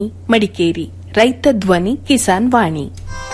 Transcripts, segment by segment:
ಮಡಿಕೇರಿ ರೈತ ಧ್ವನಿ ಕಿಸಾನ್ ವಾಣಿ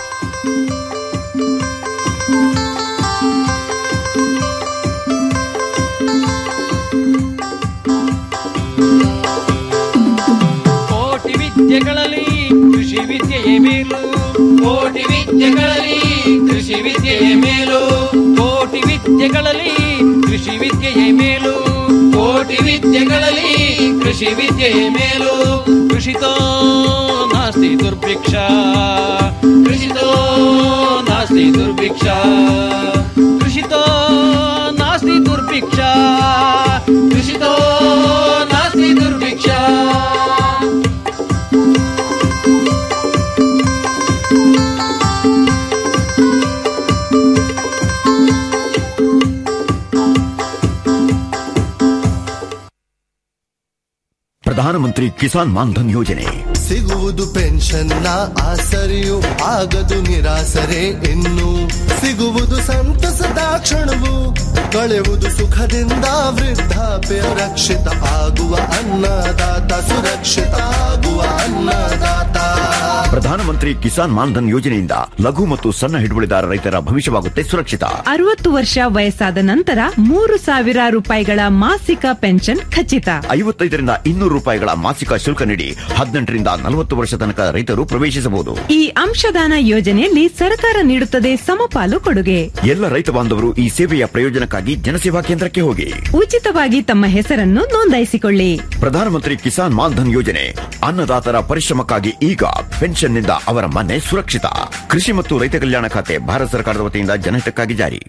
ಕೋಟಿ ವಿದ್ಯೆಗಳಲ್ಲಿ ಕೃಷಿ ವಿದ್ಯೆಯೇ ಮೇಲು ಕೋಟಿ ವಿದ್ಯೆಗಳಲ್ಲಿ ಕೃಷಿ ವಿದ್ಯೆಯೇ ಮೇಲು ಕೋಟಿ ವಿದ್ಯೆಗಳಲ್ಲಿ ಕೃಷಿ ವಿದ್ಯೆಯೇ ಮೇಲು ಕೋಟಿ ವಿದ್ಯೆಗಳಲ್ಲಿ ಕೃಷಿ ವಿದ್ಯೆಯೇ ಮೇಲು ಕೃಷಿತೋ ನಾಸ್ತಿ ದುರ್ಭಿಕ್ಷ ಕೃಷಿತೋ ನಾಸ್ತಿ ದುರ್ಭಿಕ್ಷ ಕೃಷಿತೋ ನಾಸ್ತಿ ದುರ್ಭಿಕ್ಷ ಕೃಷಿತೋ ನಾಸ್ತಿ ದುರ್ಭಿಕ್ಷ ಪ್ರಧಾನಮಂತ್ರಿ ಕಿಸಾನ್ ಮಾನ್ಧನ್ ಯೋಜನೆ ಸಿಗುವುದು ಪೆನ್ಷನ್ನ ಆಸರೆಯು ಆಗದು ನಿರಾಸರೆ ಇನ್ನು ಸಿಗುವುದು ಸಂತಸದ ಕ್ಷಣವು ಕಳೆಯುವುದು ಸುಖದಿಂದ ವೃದ್ಧಾಪ್ಯ ರಕ್ಷಿತ ಆಗುವ ಅನ್ನದಾತ ಸುರಕ್ಷಿತ ಆಗುವ ಅನ್ನದಾತ ಪ್ರಧಾನಮಂತ್ರಿ ಕಿಸಾನ್ ಮಾನ್ಧನ್ ಯೋಜನೆಯಿಂದ ಲಘು ಮತ್ತು ಸಣ್ಣ ಹಿಡುವಳಿದಾರ ರೈತರ ಭವಿಷ್ಯವಾಗುತ್ತೆ ಸುರಕ್ಷಿತ ಅರವತ್ತು ವರ್ಷ ವಯಸ್ಸಾದ ನಂತರ ಮೂರು ಸಾವಿರ ರೂಪಾಯಿಗಳ ಮಾಸಿಕ ಪೆನ್ಷನ್ ಖಚಿತ ಐವತ್ತೈದರಿಂದ ಇನ್ನೂರು ರೂಪಾಯಿಗಳ ಮಾಸಿಕ ಶುಲ್ಕ ನೀಡಿ ಹದಿನೆಂಟರಿಂದ ನಲವತ್ತು ವರ್ಷ ತನಕ ರೈತರು ಪ್ರವೇಶಿಸಬಹುದು ಈ ಅಂಶದಾನ ಯೋಜನೆಯಲ್ಲಿ ಸರ್ಕಾರ ನೀಡುತ್ತದೆ ಸಮಪಾಲು ಕೊಡುಗೆ ಎಲ್ಲ ರೈತ ಬಾಂಧವರು ಈ ಸೇವೆಯ ಪ್ರಯೋಜನಕ್ಕಾಗಿ ಜನಸೇವಾ ಕೇಂದ್ರಕ್ಕೆ ಹೋಗಿ ಉಚಿತವಾಗಿ ತಮ್ಮ ಹೆಸರನ್ನು ನೋಂದಾಯಿಸಿಕೊಳ್ಳಿ ಪ್ರಧಾನಮಂತ್ರಿ ಕಿಸಾನ್ ಮಾನ್ಧನ್ ಯೋಜನೆ ಅನ್ನದಾತರ ಪರಿಶ್ರಮಕ್ಕಾಗಿ ಈಗ ಪೆನ್ಷನ್ನಿಂದ ಅವರ ಮನೆ ಸುರಕ್ಷಿತ ಕೃಷಿ ಮತ್ತು ರೈತ ಕಲ್ಯಾಣ ಖಾತೆ ಭಾರತ ಸರ್ಕಾರದ ವತಿಯಿಂದ ಜನಹಿತಕ್ಕಾಗಿ ಜಾರಿ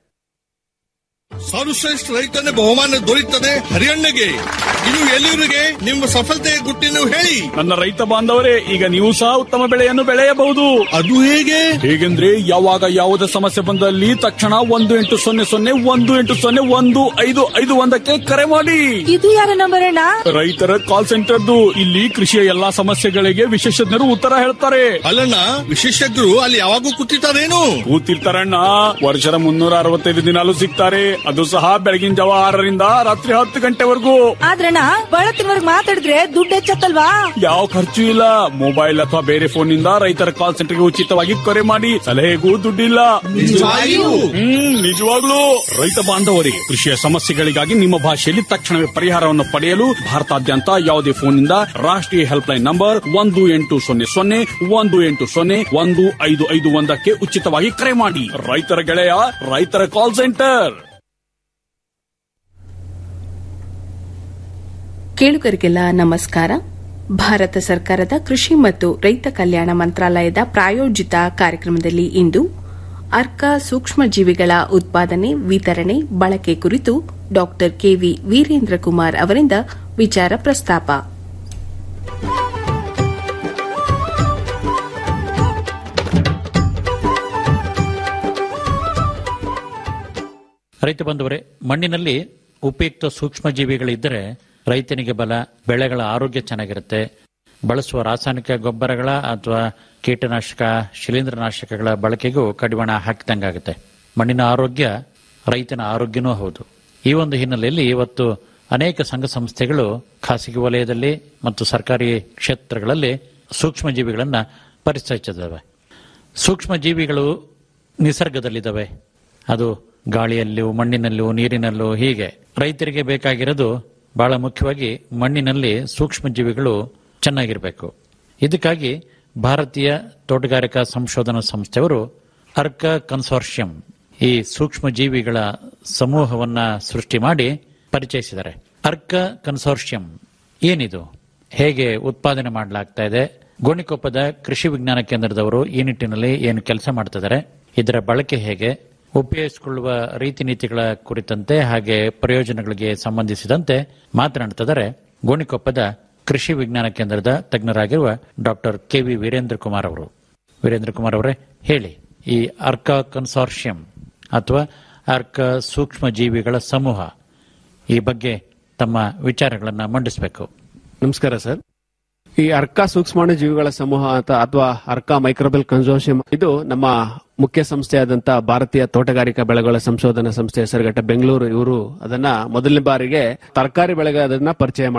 ಸರ್ವಶ್ರೇಷ್ಠ ರೈತನ ಬಹುಮಾನ ದೊರೆಯುತ್ತದೆ ಹರಿಯಣ್ಣಗೆ ಇದು ಎಲ್ಲಿವರಿಗೆ ನಿಮ್ಮ ಸಫಲತೆಯ ಗುಟ್ಟಿನ ಹೇಳಿ ನನ್ನ ರೈತ ಬಾಂಧವರೇ ಈಗ ನೀವು ಸಹ ಉತ್ತಮ ಬೆಳೆಯನ್ನು ಬೆಳೆಯಬಹುದು ಅದು ಹೇಗೆ ಹೇಗೆಂದ್ರೆ ಯಾವಾಗ ಯಾವುದೇ ಸಮಸ್ಯೆ ಬಂದಲ್ಲಿ ತಕ್ಷಣ ಒಂದು ಎಂಟು ಸೊನ್ನೆ ಸೊನ್ನೆ ಒಂದು ಎಂಟು ಸೊನ್ನೆ ಒಂದು ಐದು ಐದು ಒಂದಕ್ಕೆ ಕರೆ ಮಾಡಿ ಇದು ಯಾರ ನಂಬರ್ ಅಣ್ಣ ರೈತರ ಕಾಲ್ ಸೆಂಟರ್ದು ಇಲ್ಲಿ ಕೃಷಿಯ ಎಲ್ಲಾ ಸಮಸ್ಯೆಗಳಿಗೆ ವಿಶೇಷಜ್ಞರು ಉತ್ತರ ಹೇಳ್ತಾರೆ ಅಲ್ಲಣ್ಣ ವಿಶೇಷಜ್ಞರು ಅಲ್ಲಿ ಯಾವಾಗೂ ಕೂತಿರ್ತಾರೇನು ಕೂತಿರ್ತಾರಣ್ಣ ವರ್ಷದ ಮುನ್ನೂರ ಅರವತ್ತೈದು ದಿನಾಲು ಸಿಗ್ತಾರೆ ಅದು ಸಹ ಬೆಳಗಿನ ಜಾವ ಆರರಿಂದ ರಾತ್ರಿ ಹತ್ತು ಗಂಟೆವರೆಗೂ ಆದ್ರಣ್ಣ ಬಳತ್ತಿನವರ್ಗ್ ಮಾತಾಡಿದ್ರೆ ದುಡ್ಡು ಹೆಚ್ಚತ್ತಲ್ವಾ ಯಾವ ಖರ್ಚು ಇಲ್ಲ ಮೊಬೈಲ್ ಅಥವಾ ಬೇರೆ ಫೋನ್ ನಿಂದ ರೈತರ ಕಾಲ್ ಸೆಂಟರ್ಗೆ ಉಚಿತವಾಗಿ ಕರೆ ಮಾಡಿ ಸಲಹೆಗೂ ದುಡ್ಡಿಲ್ಲ ನಿಜವಾಗಿಯೂ? ಹ್ಮ್ ನಿಜವಾಗ್ಲೂ ರೈತ ಬಾಂಧವರೇ ಕೃಷಿಯ ಸಮಸ್ಯೆಗಳಿಗಾಗಿ ನಿಮ್ಮ ಭಾಷೆಯಲ್ಲಿ ತಕ್ಷಣವೇ ಪರಿಹಾರವನ್ನು ಪಡೆಯಲು ಭಾರತಾದ್ಯಂತ ಯಾವುದೇ ಫೋನ್ನಿಂದ ರಾಷ್ಟ್ರೀಯ ಹೆಲ್ಪ್ ಲೈನ್ ನಂಬರ್ ಒಂದು ಎಂಟು ಸೊನ್ನೆ ಸೊನ್ನೆ ಒಂದು ಎಂಟು ಸೊನ್ನೆ ಒಂದು ಐದು ಐದು ಒಂದಕ್ಕೆ ಉಚಿತವಾಗಿ ಕರೆ ಮಾಡಿ ರೈತರ ಗೆಳೆಯ ರೈತರ ಕಾಲ್ ಸೆಂಟರ್ ಕೇಳುಗರಿಗೆಲ್ಲ ನಮಸ್ಕಾರ ಭಾರತ ಸರ್ಕಾರದ ಕೃಷಿ ಮತ್ತು ರೈತ ಕಲ್ಯಾಣ ಮಂತ್ರಾಲಯದ ಪ್ರಾಯೋಜಿತ ಕಾರ್ಯಕ್ರಮದಲ್ಲಿ ಇಂದು ಅರ್ಕ ಸೂಕ್ಷ್ಮಜೀವಿಗಳ ಉತ್ಪಾದನೆ ವಿತರಣೆ ಬಳಕೆ ಕುರಿತು ಡಾ ಕೆವಿ ವೀರೇಂದ್ರ ಕುಮಾರ್ ಅವರಿಂದ ವಿಚಾರ ಪ್ರಸ್ತಾಪ ರೈತ ಬಂಧುವರೇ ಮಣ್ಣಿನಲ್ಲಿ ಉಪಯುಕ್ತ ಸೂಕ್ಷ್ಮ ಜೀವಿಗಳಿದ್ದರೆ ರೈತನಿಗೆ ಬಲ ಬೆಳೆಗಳ ಆರೋಗ್ಯ ಚೆನ್ನಾಗಿರುತ್ತೆ ಬಳಸುವ ರಾಸಾಯನಿಕ ಗೊಬ್ಬರಗಳ ಅಥವಾ ಕೀಟನಾಶಕ ಶಿಲೀಂಧ್ರನಾಶಕಗಳ ಬಳಕೆಗೂ ಕಡಿವಾಣ ಹಾಕಿದಂಗಾಗುತ್ತೆ ಮಣ್ಣಿನ ಆರೋಗ್ಯ ರೈತನ ಆರೋಗ್ಯನೂ ಹೌದು ಈ ಒಂದು ಹಿನ್ನೆಲೆಯಲ್ಲಿ ಇವತ್ತು ಅನೇಕ ಸಂಘ ಸಂಸ್ಥೆಗಳು ಖಾಸಗಿ ವಲಯದಲ್ಲಿ ಮತ್ತು ಸರ್ಕಾರಿ ಕ್ಷೇತ್ರಗಳಲ್ಲಿ ಸೂಕ್ಷ್ಮ ಜೀವಿಗಳನ್ನು ಪರಿಚಯಿಸಿದ್ದಾವೆ ಸೂಕ್ಷ್ಮ ಜೀವಿಗಳು ನಿಸರ್ಗದಲ್ಲಿದ್ದಾವೆ ಅದು ಗಾಳಿಯಲ್ಲೂ ಮಣ್ಣಿನಲ್ಲೂ ನೀರಿನಲ್ಲೂ ಹೀಗೆ ರೈತರಿಗೆ ಬೇಕಾಗಿರೋದು ಬಹಳ ಮುಖ್ಯವಾಗಿ ಮಣ್ಣಿನಲ್ಲಿ ಸೂಕ್ಷ್ಮ ಜೀವಿಗಳು ಚೆನ್ನಾಗಿರಬೇಕು ಇದಕ್ಕಾಗಿ ಭಾರತೀಯ ತೋಟಗಾರಿಕಾ ಸಂಶೋಧನಾ ಸಂಸ್ಥೆಯವರು ಅರ್ಕ ಕನ್ಸಾರ್ಷಿಯಂ ಈ ಸೂಕ್ಷ್ಮ ಜೀವಿಗಳ ಸಮೂಹವನ್ನ ಸೃಷ್ಟಿ ಮಾಡಿ ಪರಿಚಯಿಸಿದ್ದಾರೆ ಅರ್ಕ ಕನ್ಸಾರ್ಷಿಯಂ ಏನಿದು ಹೇಗೆ ಉತ್ಪಾದನೆ ಮಾಡಲಾಗ್ತಾ ಇದೆ ಗೋಣಿಕೊಪ್ಪದ ಕೃಷಿ ವಿಜ್ಞಾನ ಕೇಂದ್ರದವರು ಈ ನಿಟ್ಟಿನಲ್ಲಿ ಏನು ಕೆಲಸ ಮಾಡ್ತಿದ್ದಾರೆ ಇದರ ಬಳಕೆ ಹೇಗೆ ಉಪಯೋಗಿಸಿಕೊಳ್ಳುವ ರೀತಿ ನೀತಿಗಳ ಕುರಿತಂತೆ ಹಾಗೆ ಪ್ರಯೋಜನಗಳಿಗೆ ಸಂಬಂಧಿಸಿದಂತೆ ಮಾತನಾಡುತ್ತಿದ್ದಾರೆ ಗೋಣಿಕೊಪ್ಪದ ಕೃಷಿ ವಿಜ್ಞಾನ ಕೇಂದ್ರದ ತಜ್ಞರಾಗಿರುವ doctor K V Veerendra Kumar ಅವರು ವೀರೇಂದ್ರ ಕುಮಾರ್ ಅವರೇ ಹೇಳಿ ಈ ಅರ್ಕ ಕನ್ಸಾರ್ಷಿಯಂ ಅಥವಾ ಅರ್ಕ ಸೂಕ್ಷ್ಮ ಜೀವಿಗಳ ಸಮೂಹ ಈ ಬಗ್ಗೆ ತಮ್ಮ ವಿಚಾರಗಳನ್ನು ಮಂಡಿಸಬೇಕು ನಮಸ್ಕಾರ ಸರ್ ಈ ಅರ್ಕ ಸೂಕ್ಷ್ಮಾಣು ಜೀವಿಗಳ ಸಮೂಹ ಅಂತ ಅಥವಾ ಅರ್ಕ ಮೈಕ್ರೋಬೆಲ್ ಕನ್ಸೋರ್ಷಿಯಂ ಇದು ನಮ್ಮ ಮುಖ್ಯ ಸಂಸ್ಥೆಯಾದಂತ ಭಾರತೀಯ ತೋಟಗಾರಿಕಾ ಬೆಳೆಗಳ ಸಂಶೋಧನಾ ಸಂಸ್ಥೆ ಹೆಸರುಘಟ್ಟ ಬೆಂಗಳೂರು ಇವರು ಅದನ್ನ ಮೊದಲನೇ ಬಾರಿಗೆ ತರಕಾರಿ ಬೆಳೆಗೆ ಅದನ್ನ ಪರಿಚಯ ಮಾಡಿದ್ರು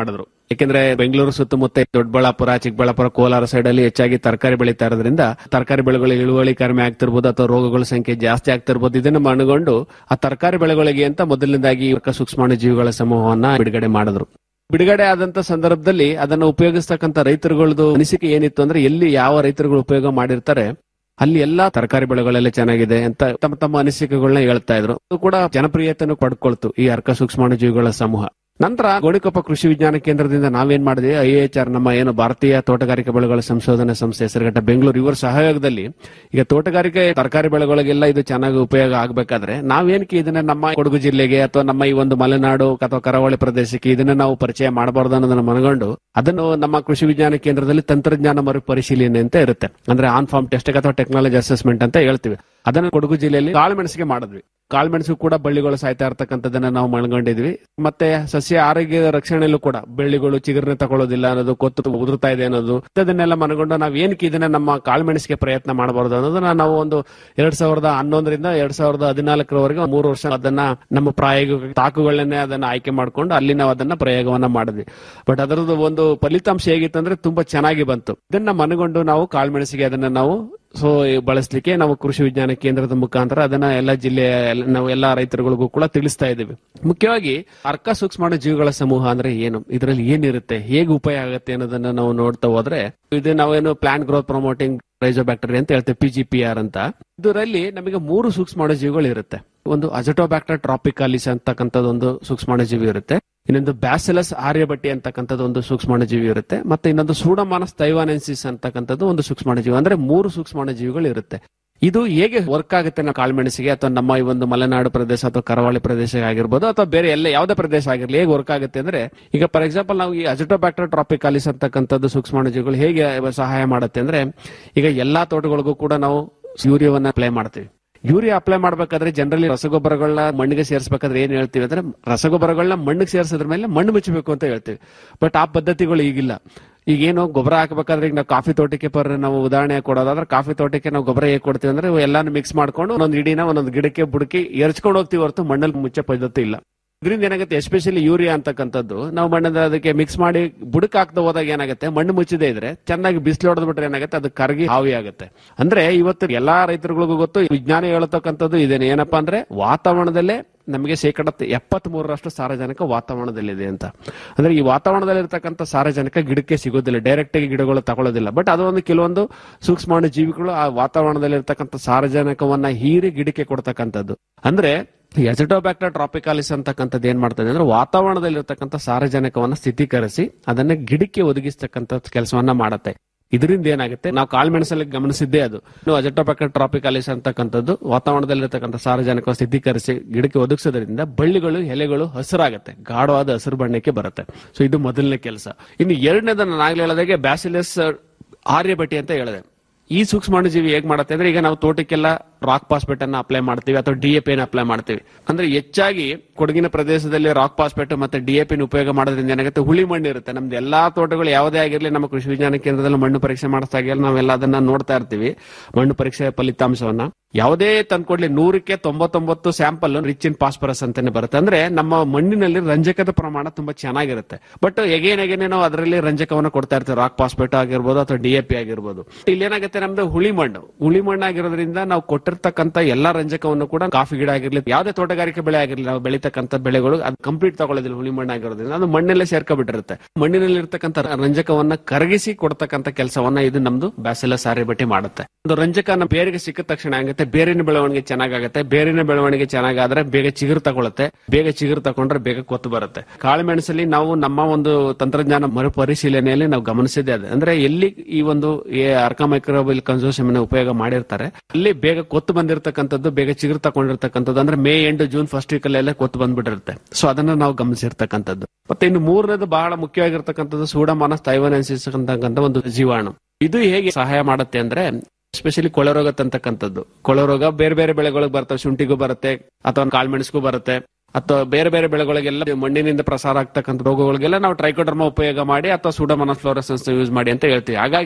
ಯಾಕೆಂದ್ರೆ ಬೆಂಗಳೂರು ಸುತ್ತಮುತ್ತ ದೊಡ್ಡಬಳ್ಳಾಪುರ ಚಿಕ್ಕಬಳ್ಳಾಪುರ ಕೋಲಾರ ಸೈಡ್ ಅಲ್ಲಿ ಹೆಚ್ಚಾಗಿ ತರಕಾರಿ ಬೆಳೀತಾ ಇರೋದ್ರಿಂದ ತರಕಾರಿ ಬೆಳೆಗಳ ಇಳುವರಿ ಕಡಿಮೆ ಆಗ್ತಿರ್ಬೋದು ಅಥವಾ ರೋಗಗಳ ಸಂಖ್ಯೆ ಜಾಸ್ತಿ ಆಗ್ತಿರ್ಬೋದು ಇದನ್ನ ಮನಗೊಂಡು ಆ ತರಕಾರಿ ಬೆಳೆಗಳಿಗೆ ಅಂತ ಮೊದಲನೇದಾಗಿ ಇವಾಗ ಸೂಕ್ಷ್ಮಾಣು ಜೀವಿಗಳ ಸಮೂಹವನ್ನ ಬಿಡುಗಡೆ ಮಾಡಿದ್ರು ಬಿಡುಗಡೆ ಆದಂತ ಸಂದರ್ಭದಲ್ಲಿ ಅದನ್ನು ಉಪಯೋಗಿಸ್ತಕ್ಕಂಥ ರೈತರುಗಳದ್ದು ಅನಿಸಿಕೆ ಏನಿತ್ತು ಅಂದ್ರೆ ಎಲ್ಲಿ ಯಾವ ರೈತರುಗಳು ಉಪಯೋಗ ಮಾಡಿರ್ತಾರೆ ಅಲ್ಲಿ ಎಲ್ಲಾ ತರಕಾರಿ ಬೆಳೆಗಳೆಲ್ಲ ಚೆನ್ನಾಗಿದೆ ಅಂತ ತಮ್ಮ ತಮ್ಮ ಅನಿಸಿಕೆಗಳನ್ನ ಹೇಳ್ತಾ ಇದ್ರು ಅದು ಕೂಡ ಜನಪ್ರಿಯತೆಯನ್ನು ಪಡ್ಕೊಳ್ತು ಈ ಅರ್ಕ ಸೂಕ್ಷ್ಮಾಣು ಜೀವಿಗಳ ಸಮೂಹ ನಂತರ ಗೋಣಿಕೊಪ್ಪ ಕೃಷಿ ವಿಜ್ಞಾನ ಕೇಂದ್ರದಿಂದ ನಾವೇನ್ ಮಾಡಿದ್ವಿ ಐ ಎಚ್ ಆರ್ ನಮ್ಮ ಏನು ಭಾರತೀಯ ತೋಟಗಾರಿಕಾ ಬೆಳೆಗಳ ಸಂಶೋಧನಾ ಸಂಸ್ಥೆ ಹೆಸರುಘಟ್ಟ ಬೆಂಗಳೂರು ಇವರ ಸಹಯೋಗದಲ್ಲಿ ಈಗ ತೋಟಗಾರಿಕೆ ತರಕಾರಿ ಬೆಳೆಗಳಿಗೆಲ್ಲ ಇದು ಚೆನ್ನಾಗಿ ಉಪಯೋಗ ಆಗ್ಬೇಕಾದ್ರೆ ನಾವೇನಕ್ಕೆ ಇದನ್ನ ನಮ್ಮ ಕೊಡಗು ಜಿಲ್ಲೆಗೆ ಅಥವಾ ನಮ್ಮ ಈ ಒಂದು ಮಲೆನಾಡು ಅಥವಾ ಕರಾವಳಿ ಪ್ರದೇಶಕ್ಕೆ ಇದನ್ನ ನಾವು ಪರಿಚಯ ಮಾಡಬಾರ್ದು ಅನ್ನೋದನ್ನ ಮನಗೊಂಡು ಅದನ್ನು ನಮ್ಮ ಕೃಷಿ ವಿಜ್ಞಾನ ಕೇಂದ್ರದಲ್ಲಿ ತಂತ್ರಜ್ಞಾನ ಮರು ಪರಿಶೀಲನೆ ಅಂತ ಇರುತ್ತೆ ಅಂದ್ರೆ ಆನ್ ಫಾರ್ಮ್ ಟೆಸ್ಟ್ ಅಥವಾ ಟೆಕ್ನಾಲಜಿ ಅಸೆಸ್ಮೆಂಟ್ ಅಂತ ಹೇಳ್ತೀವಿ ಅದನ್ನ ಕೊಡಗು ಜಿಲ್ಲೆಯಲ್ಲಿ ಕಾಳುಮೆಣಸಿಗೆ ಮಾಡಿದ್ವಿ ಕಾಳುಮೆಣಸು ಕೂಡ ಬಳ್ಳಿಗಳು ಸಾಯ್ತಾ ಇರ್ತಕ್ಕಂಥದ್ದನ್ನ ನಾವು ಮಳ್ಕೊಂಡಿದ್ವಿ ಮತ್ತೆ ಸಸ್ಯ ಆರೋಗ್ಯದ ರಕ್ಷಣೆಯಲ್ಲೂ ಕೂಡ ಬೆಳ್ಳಿಗಳು ಚಿಗುರನೆ ತಗೊಳ್ಳೋದಿಲ್ಲ ಅನ್ನೋದು ಕೊತ್ತು ಉದುರ್ತಾ ಇದೆ ಅನ್ನೋದು ಅದನ್ನೆಲ್ಲ ಮನಗೊಂಡು ನಾವ್ ಏನಕ್ಕೆ ಇದನ್ನ ನಮ್ಮ ಕಾಳುಮೆಣಸಿಗೆ ಪ್ರಯತ್ನ ಮಾಡಬಾರದು ಅನ್ನೋದನ್ನ ನಾವು ಒಂದು ಎರಡ್ ಸಾವಿರದ ಹನ್ನೊಂದರಿಂದ ಎರಡ್ ಸಾವಿರದ ಹದಿನಾಲ್ಕರವರೆಗೆ ಮೂರು ವರ್ಷ ಅದನ್ನ ನಮ್ಮ ಪ್ರಾಯೋಗಿಕ ತಾಕುಗಳನ್ನೇ ಅದನ್ನ ಆಯ್ಕೆ ಮಾಡ್ಕೊಂಡು ಅಲ್ಲಿ ನಾವು ಅದನ್ನ ಪ್ರಯೋಗವನ್ನ ಮಾಡಿದ್ವಿ ಬಟ್ ಅದರದ್ದು ಒಂದು ಫಲಿತಾಂಶ ಹೇಗಿತ್ತಂದ್ರೆ ತುಂಬಾ ಚೆನ್ನಾಗಿ ಬಂತು ಇದನ್ನ ಮನಗೊಂಡು ನಾವು ಕಾಳುಮೆಣಸಿಗೆ ಅದನ್ನ ನಾವು ಸೊ ಬಳಸಲಿಕ್ಕೆ ನಾವು ಕೃಷಿ ವಿಜ್ಞಾನ ಕೇಂದ್ರದ ಮುಖಾಂತರ ಅದನ್ನ ಎಲ್ಲ ಜಿಲ್ಲೆಯ ಎಲ್ಲ- ನಾವು ಎಲ್ಲಾ ರೈತರುಗಳಿಗೂ ಕೂಡ ತಿಳಿಸ್ತಾ ಇದ್ದೀವಿ ಮುಖ್ಯವಾಗಿ ಅರ್ಕ ಸೂಕ್ಷ್ಮಾಣು ಜೀವಿಗಳ ಸಮೂಹ ಅಂದ್ರೆ ಏನು ಇದರಲ್ಲಿ ಏನಿರುತ್ತೆ ಹೇಗೆ ಉಪಯೋಗ ಆಗುತ್ತೆ ಅನ್ನೋದನ್ನ ನಾವು ನೋಡ್ತಾ ಹೋದ್ರೆ ಇದು ನಾವೇನು ಪ್ಲಾಂಟ್ ಗ್ರೋತ್ ಪ್ರಮೋಟಿಂಗ್ ರೈಸೋಬ್ಯಾಕ್ಟೀರಿಯಾ ಅಂತ ಹೇಳ್ತೇವೆ ಪಿ ಜಿ ಪಿ ಆರ್ ಅಂತ ಇದರಲ್ಲಿ ನಮಗೆ ಮೂರು ಸೂಕ್ಷ್ಮಾಣು ಜೀವಿಗಳು ಇರುತ್ತೆ ಒಂದು ಅಜಟೋಬ್ಯಾಕ್ಟರ್ ಟ್ರಾಪಿಕಾಲಿಸ್ ಅಂತಕ್ಕಂಥದ್ದು ಒಂದು ಸೂಕ್ಷ್ಮಾಣು ಜೀವಿ ಇರುತ್ತೆ ಇನ್ನೊಂದು ಬ್ಯಾಸಿಲಸ್ ಆರ್ಯಭಟ್ಟಿ ಅಂತಕ್ಕಂಥದ್ದು ಒಂದು ಸೂಕ್ಷ್ಮಾಣು ಜೀವಿ ಇರುತ್ತೆ ಮತ್ತೆ ಇನ್ನೊಂದು ಸೂಡಮಾನಸ್ ತೈವಾನೆನ್ಸಿಸ್ ಅಂತಕ್ಕಂಥದ್ದು ಒಂದು ಸೂಕ್ಷ್ಮಾಣು ಜೀವಿ ಅಂದ್ರೆ ಮೂರು ಸೂಕ್ಷ್ಮಾಣು ಜೀವಿಗಳು ಇರುತ್ತೆ ಇದು ಹೇಗೆ ವರ್ಕ್ ಆಗುತ್ತೆ ನಾವು ಕಾಳುಮೆಣಸಿಗೆ ಅಥವಾ ನಮ್ಮ ಈ ಒಂದು ಮಲೆನಾಡು ಪ್ರದೇಶ ಅಥವಾ ಕರಾವಳಿ ಪ್ರದೇಶ ಆಗಿರ್ಬೋದು ಅಥವಾ ಬೇರೆ ಎಲ್ಲ ಯಾವುದೇ ಪ್ರದೇಶ ಆಗಿರಲಿ ಹೇಗೆ ವರ್ಕ್ ಆಗುತ್ತೆ ಅಂದ್ರೆ ಈಗ ಫಾರ್ ಎಕ್ಸಾಂಪಲ್ ನಾವು ಈ ಅಜಟೋಬ್ಯಾಕ್ಟರ್ ಟ್ರಾಪಿಕಾಲಿಸ್ ಅಂತಕ್ಕಂಥದ್ದು ಸೂಕ್ಷ್ಮಾಣುಜೀವಿಗಳು ಹೇಗೆ ಸಹಾಯ ಮಾಡುತ್ತೆ ಅಂದ್ರೆ ಈಗ ಎಲ್ಲಾ ತೋಟಗಳಿಗೂ ಕೂಡ ನಾವು ಯೂರಿಯಾವನ್ನ ಅಪ್ಲೈ ಮಾಡ್ತೀವಿ ಯೂರಿಯಾ ಅಪ್ಲೈ ಮಾಡ್ಬೇಕಾದ್ರೆ ಜನರಲಿ ರಸಗೊಬ್ಬರಗಳನ್ನ ಮಣ್ಣಿಗೆ ಸೇರಿಸಬೇಕಾದ್ರೆ ಏನ್ ಹೇಳ್ತೀವಿ ಅಂದ್ರೆ ರಸಗೊಬ್ಬರಗಳನ್ನ ಮಣ್ಣಿಗೆ ಸೇರಿಸಿದ್ರ ಮೇಲೆ ಮಣ್ಣು ಮುಚ್ಚಬೇಕು ಅಂತ ಹೇಳ್ತೀವಿ ಬಟ್ ಆ ಪದ್ಧತಿಗಳು ಈಗಿಲ್ಲ ಈಗೇನು ಗೊಬ್ಬರ ಹಾಕಬೇಕಾದ್ರೆ ಈಗ ನಾವು ಕಾಫಿ ತೋಟಕ್ಕೆ ಪರ್ ನಾವು ಉದಾಹರಣೆ ಕೊಡೋದಾದ್ರೆ ಕಾಫಿ ತೋಟಕ್ಕೆ ನಾವು ಗೊಬ್ಬರ ಹೇಗೆ ಕೊಡ್ತೀವಿ ಅಂದ್ರೆ ಎಲ್ಲಾನು ಮಿಕ್ಸ್ ಮಾಡ್ಕೊಂಡು ಒಂದೊಂದು ಇಡಿನ ಒಂದೊಂದು ಗಿಡಕ್ಕೆ ಬುಡಕಿ ಎರ್ಚ್ಕೊಂಡು ಹೋಗ್ತೀವಿ ಹೊರತು ಮಣ್ಣಲ್ಲಿ ಮುಚ್ಚೆ ಪದ್ಧತಿ ಇಲ್ಲ ಇದರಿಂದ ಏನಾಗುತ್ತೆ ಎಸ್ಪೆಷಲಿ ಯೂರಿಯಾ ಅಂತಕ್ಕಂಥದ್ದು ನಾವು ಮಣ್ಣದ ಅದಕ್ಕೆ ಮಿಕ್ಸ್ ಮಾಡಿ ಬುಡಕ್ ಹಾಕ್ತಾ ಹೋದಾಗ ಏನಾಗುತ್ತೆ ಮಣ್ಣು ಮುಚ್ಚದೆ ಇದ್ರೆ ಚೆನ್ನಾಗಿ ಬಿಸಿಲು ಹೊಡೆದ್ ಬಿಟ್ರೆ ಏನಾಗುತ್ತೆ ಅದು ಕರಗಿ ಹಾವಿ ಆಗುತ್ತೆ ಅಂದ್ರೆ ಇವತ್ತು ಎಲ್ಲಾ ರೈತರುಗಳಿಗೂ ಗೊತ್ತು ವಿಜ್ಞಾನ ಹೇಳ್ತಕ್ಕಂಥದ್ದು ಇದೇನೆ ಏನಪ್ಪಾ ಅಂದ್ರೆ ವಾತಾವರಣದಲ್ಲೇ ನಮಗೆ ಶೇಕಡ ಎಪ್ಪತ್ತ್ ಮೂರರಷ್ಟು ಸಾರಜನಕ ವಾತಾವರಣದಲ್ಲಿದೆ ಅಂತ ಅಂದ್ರೆ ಈ ವಾತಾವರಣದಲ್ಲಿ ಇರ್ತಕ್ಕಂಥ ಸಾರಜನಕ ಗಿಡಕ್ಕೆ ಸಿಗೋದಿಲ್ಲ ಡೈರೆಕ್ಟ್ ಆಗಿ ಗಿಡಗಳು ತಗೊಳ್ಳೋದಿಲ್ಲ ಬಟ್ ಅದು ಒಂದು ಕೆಲವೊಂದು ಸೂಕ್ಷ್ಮಾಣು ಜೀವಿಗಳು ಆ ವಾತಾವರಣದಲ್ಲಿ ಇರ್ತಕ್ಕಂಥ ಸಾರಜನಕವನ್ನ ಹೀರಿ ಗಿಡಕ್ಕೆ ಕೊಡ್ತಕ್ಕಂಥದ್ದು ಅಂದ್ರೆ ಈ ಎಜಟೋಬ್ಯಾಕ್ಟರ್ ಟ್ರಾಪಿಕಾಲಿಸ್ ಅಂತಕ್ಕಂಥದ್ದು ಏನ್ ಮಾಡ್ತದೆ ಅಂದ್ರೆ ವಾತಾವರಣದಲ್ಲಿರ್ತಕ್ಕಂಥ ಸಾರಜನಕವನ್ನ ಸ್ಥಿತೀಕರಿಸಿ ಅದನ್ನ ಗಿಡಕ್ಕೆ ಒದಗಿಸ್ತಕ್ಕಂಥ ಕೆಲಸವನ್ನ ಮಾಡುತ್ತೆ ಇದರಿಂದ ಏನಾಗುತ್ತೆ ನಾವು ಕಾಳುಮೆಣಸಲ್ಲಿ ಗಮನಿಸಿದ್ದೇ ಅದು ಇನ್ನು ಅಜಟೋಬ್ಯಾಕ್ಟರ್ ಟ್ರಾಪಿಕಾಲಿಸ್ ಅಂತಕ್ಕಂಥದ್ದು ವಾತಾವರಣದಲ್ಲಿರ್ತಕ್ಕಂಥ ಸಾರಜನಕ ಸ್ಥಿತೀಕರಿಸಿ ಗಿಡಕ್ಕೆ ಒದಗಿಸೋದ್ರಿಂದ ಬಳ್ಳಿಗಳು ಎಲೆಗಳು ಹಸಿರಾಗುತ್ತೆ ಗಾಢವಾದ ಹಸಿರು ಬಣ್ಣಕ್ಕೆ ಬರುತ್ತೆ ಸೊ ಇದು ಮೊದಲನೇ ಕೆಲಸ ಇನ್ನು ಎರಡನೇದ ನಾನು ಆಗ್ಲೇ ಹೇಳಿದಾಗೆ ಬ್ಯಾಸಿಲಸ್ ಆರ್ಯಭಟಿ ಅಂತ ಹೇಳಿದೆ ಈ ಸೂಕ್ಷ್ಮಾಣುಜೀವಿ ಹೇಗ್ ಮಾಡುತ್ತೆ ಅಂದ್ರೆ ಈಗ ನಾವು ತೋಟಕ್ಕೆಲ್ಲ ರಾಕ್ ಪಾಸ್ಪೇಟ್ ಅನ್ನ ಅಪ್ಲೈ ಮಾಡ್ತೀವಿ ಅಥವಾ ಡಿಎಪಿ ಅಪ್ಲೈ ಮಾಡ್ತೀವಿ ಅಂದ್ರೆ ಹೆಚ್ಚಾಗಿ ಕೊಡಗಿನ ಪ್ರದೇಶದಲ್ಲಿ ರಾಕ್ ಪಾಸ್ಪೇಟ್ ಮತ್ತೆ ಡಿಎಪಿ ಉಪಯೋಗ ಮಾಡೋದ್ರಿಂದ ಏನಾಗುತ್ತೆ ಹುಳಿ ಮಣ್ಣು ಇರುತ್ತೆ ನಮ್ದು ಎಲ್ಲಾ ತೋಟಗಳು ಯಾವುದೇ ಆಗಿರ್ಲಿ ನಮ್ಮ ಕೃಷಿ ವಿಜ್ಞಾನ ಕೇಂದ್ರದಲ್ಲಿ ಮಣ್ಣು ಪರೀಕ್ಷೆ ಮಾಡಿಸ್ದಾಗೆಲ್ಲ ನಾವೆಲ್ಲ ಅದನ್ನ ನೋಡ್ತಾ ಇರ್ತೀವಿ ಮಣ್ಣು ಪರೀಕ್ಷೆ ಫಲಿತಾಂಶವನ್ನ ಯಾವುದೇ ತಂದ್ಕೊಡ್ಲಿ ನೂರಕ್ಕೆ ತೊಂಬತ್ತೊಂಬತ್ತು ಸ್ಯಾಂಪಲ್ ರಿಚ್ ಇನ್ ಪಾಸ್ಪರಸ್ ಅಂತಾನೆ ಬರುತ್ತೆ ಅಂದ್ರೆ ನಮ್ಮ ಮಣ್ಣಿನಲ್ಲಿ ರಂಜಕದ ಪ್ರಮಾಣ ತುಂಬಾ ಚೆನ್ನಾಗಿರುತ್ತೆ ಬಟ್ ಎಗೇನ್ ಎಗೇನೆ ನಾವು ಅದರಲ್ಲಿ ರಂಜಕವನ್ನ ಕೊಡ್ತಾ ಇರ್ತೀವಿ ರಾಕ್ ಪಾಸ್ಪೇಟ್ ಆಗಿರ್ಬೋದು ಅಥವಾ ಡಿಎಪಿ ಆಗಿರ್ಬೋದು ಇಲ್ಲಿ ಏನಾಗುತ್ತೆ ನಮ್ದು ಹುಳಿ ಮಣ್ಣು ಹುಳಿ ಮಣ್ಣು ಆಗಿರೋದ್ರಿಂದ ನಾವು ಕೊಟ್ಟಿರ್ತಕ್ಕಂಥ ಎಲ್ಲಾ ರಂಜಕವನ್ನು ಕೂಡ ಕಾಫಿ ಗಿಡ ಆಗಿರ್ಲಿ ಯಾವುದೇ ತೋಟಗಾರಿಕೆ ಬೆಳೆ ಆಗಿರ್ಲಿ ನಾವು ಬೆಳೀತಕ್ಕಂಥ ಬೆಳೆಗಳು ಅದು ಕಂಪ್ಲೀಟ್ ತಗೊಳ್ಳೋದಿಲ್ಲ ಹುಳಿ ಮಣ್ಣು ಆಗಿರೋದ್ರಿಂದ ಅದು ಮಣ್ಣಲ್ಲೇ ಸೇರ್ಕೊಬಿಟ್ಟಿರುತ್ತೆ ಮಣ್ಣಿನಲ್ಲಿ ಇರ್ತಕ್ಕಂಥ ರಂಜಕವನ್ನ ಕರಗಿಸಿ ಕೊಡ್ತಕ್ಕಂಥ ಕೆಲಸವನ್ನ ಇದು ನಮ್ದು ಬ್ಯಾಸೆಲ್ಲ ಸಾರಿ ಬಟ್ಟಿ ಮಾಡುತ್ತೆ ಒಂದು ರಂಜಕ ನಮ್ಮ ಬೇರಿಗೆ ಸಿಕ್ಕಿದ ತಕ್ಷಣ ಆಗುತ್ತೆ ಬೇರಿನ ಬೆಳವಣಿಗೆ ಚೆನ್ನಾಗಾಗುತ್ತೆ ಬೇರಿನ ಬೆಳವಣಿಗೆ ಚೆನ್ನಾಗಾದ್ರೆ ಬೇಗ ಚಿಗುರು ತಗೊಳುತ್ತೆ ಬೇಗ ಚಿಗುರು ತಗೊಂಡ್ರೆ ಬೇಗ ಕೊತ್ತು ಬರುತ್ತೆ ಕಾಳುಮೆಣಸಲ್ಲಿ ನಾವು ನಮ್ಮ ಒಂದು ತಂತ್ರಜ್ಞಾನ ಮರುಪರಿಶೀಲನೆಯಲ್ಲಿ ನಾವು ಗಮನಿಸಿದ್ದೆ ಅದು ಅಂದ್ರೆ ಎಲ್ಲಿ ಈ ಒಂದು ಅರ್ಕ ಮೈಕ್ರೋಬಲ್ ಕನ್ಸೋಷನ್ ಉಪಯೋಗ ಮಾಡಿರ್ತಾರೆ ಅಲ್ಲಿ ಬೇಗ ಕೊತ್ತು ಬಂದಿರತಕ್ಕಂಥದ್ದು ಬೇಗ ಚಿಗುರು ತಗೊಂಡಿರ್ತಕ್ಕಂಥದ್ದು ಅಂದ್ರೆ May end June first week ಅಲ್ಲೆಲ್ಲ ಕೊತ್ತು ಬಂದ್ಬಿಟ್ಟಿರುತ್ತೆ ಸೊ ಅದನ್ನ ನಾವು ಗಮನಿಸಿರ್ತಕ್ಕಂಥದ್ದು ಮತ್ತೆ ಇನ್ನು ಮೂರನೇದು ಬಹಳ ಮುಖ್ಯವಾಗಿರ್ತಕ್ಕಂಥದ್ದು ಸೂಡಮಾನಸ್ ತೈವನೆನ್ಸಿಸ್ ಅಂತಕ್ಕಂಥ ಒಂದು ಜೀವಾಣು ಇದು ಹೇಗೆ ಸಹಾಯ ಮಾಡುತ್ತೆ ಅಂದ್ರೆ ಎಸ್ಪೆಷಲಿ ಕೊಳೆರೋಗ ತಂತಕ್ಕಂಥದ್ದು ಕೊಳೆರೋಗ ಬೇರೆ ಬೇರೆ ಬೆಳೆಗಳಿಗೆ ಬರ್ತವೆ ಶುಂಠಿಗೂ ಬರುತ್ತೆ ಅಥವಾ ಕಾಳುಮೆಣಸಿಗೂ ಬರುತ್ತೆ ಅಥವಾ ಬೇರೆ ಬೇರೆ ಬೆಳೆಗಳಿಗೆಲ್ಲ ಮಣ್ಣಿನಿಂದ ಪ್ರಸಾರ ಆಗ್ತಕ್ಕಂಥ ರೋಗಗಳಿಗೆಲ್ಲ ನಾವು ಟ್ರೈಕೋಡರ್ಮ ಉಪಯೋಗ ಮಾಡಿ ಅಥವಾ ಸೂಡೋಮೋನಾಸ್ ಫ್ಲೋರಸನ್ಸ್ ಯೂಸ್ ಮಾಡಿ ಅಂತ ಹೇಳ್ತೀವಿ ಹಾಗಾಗಿ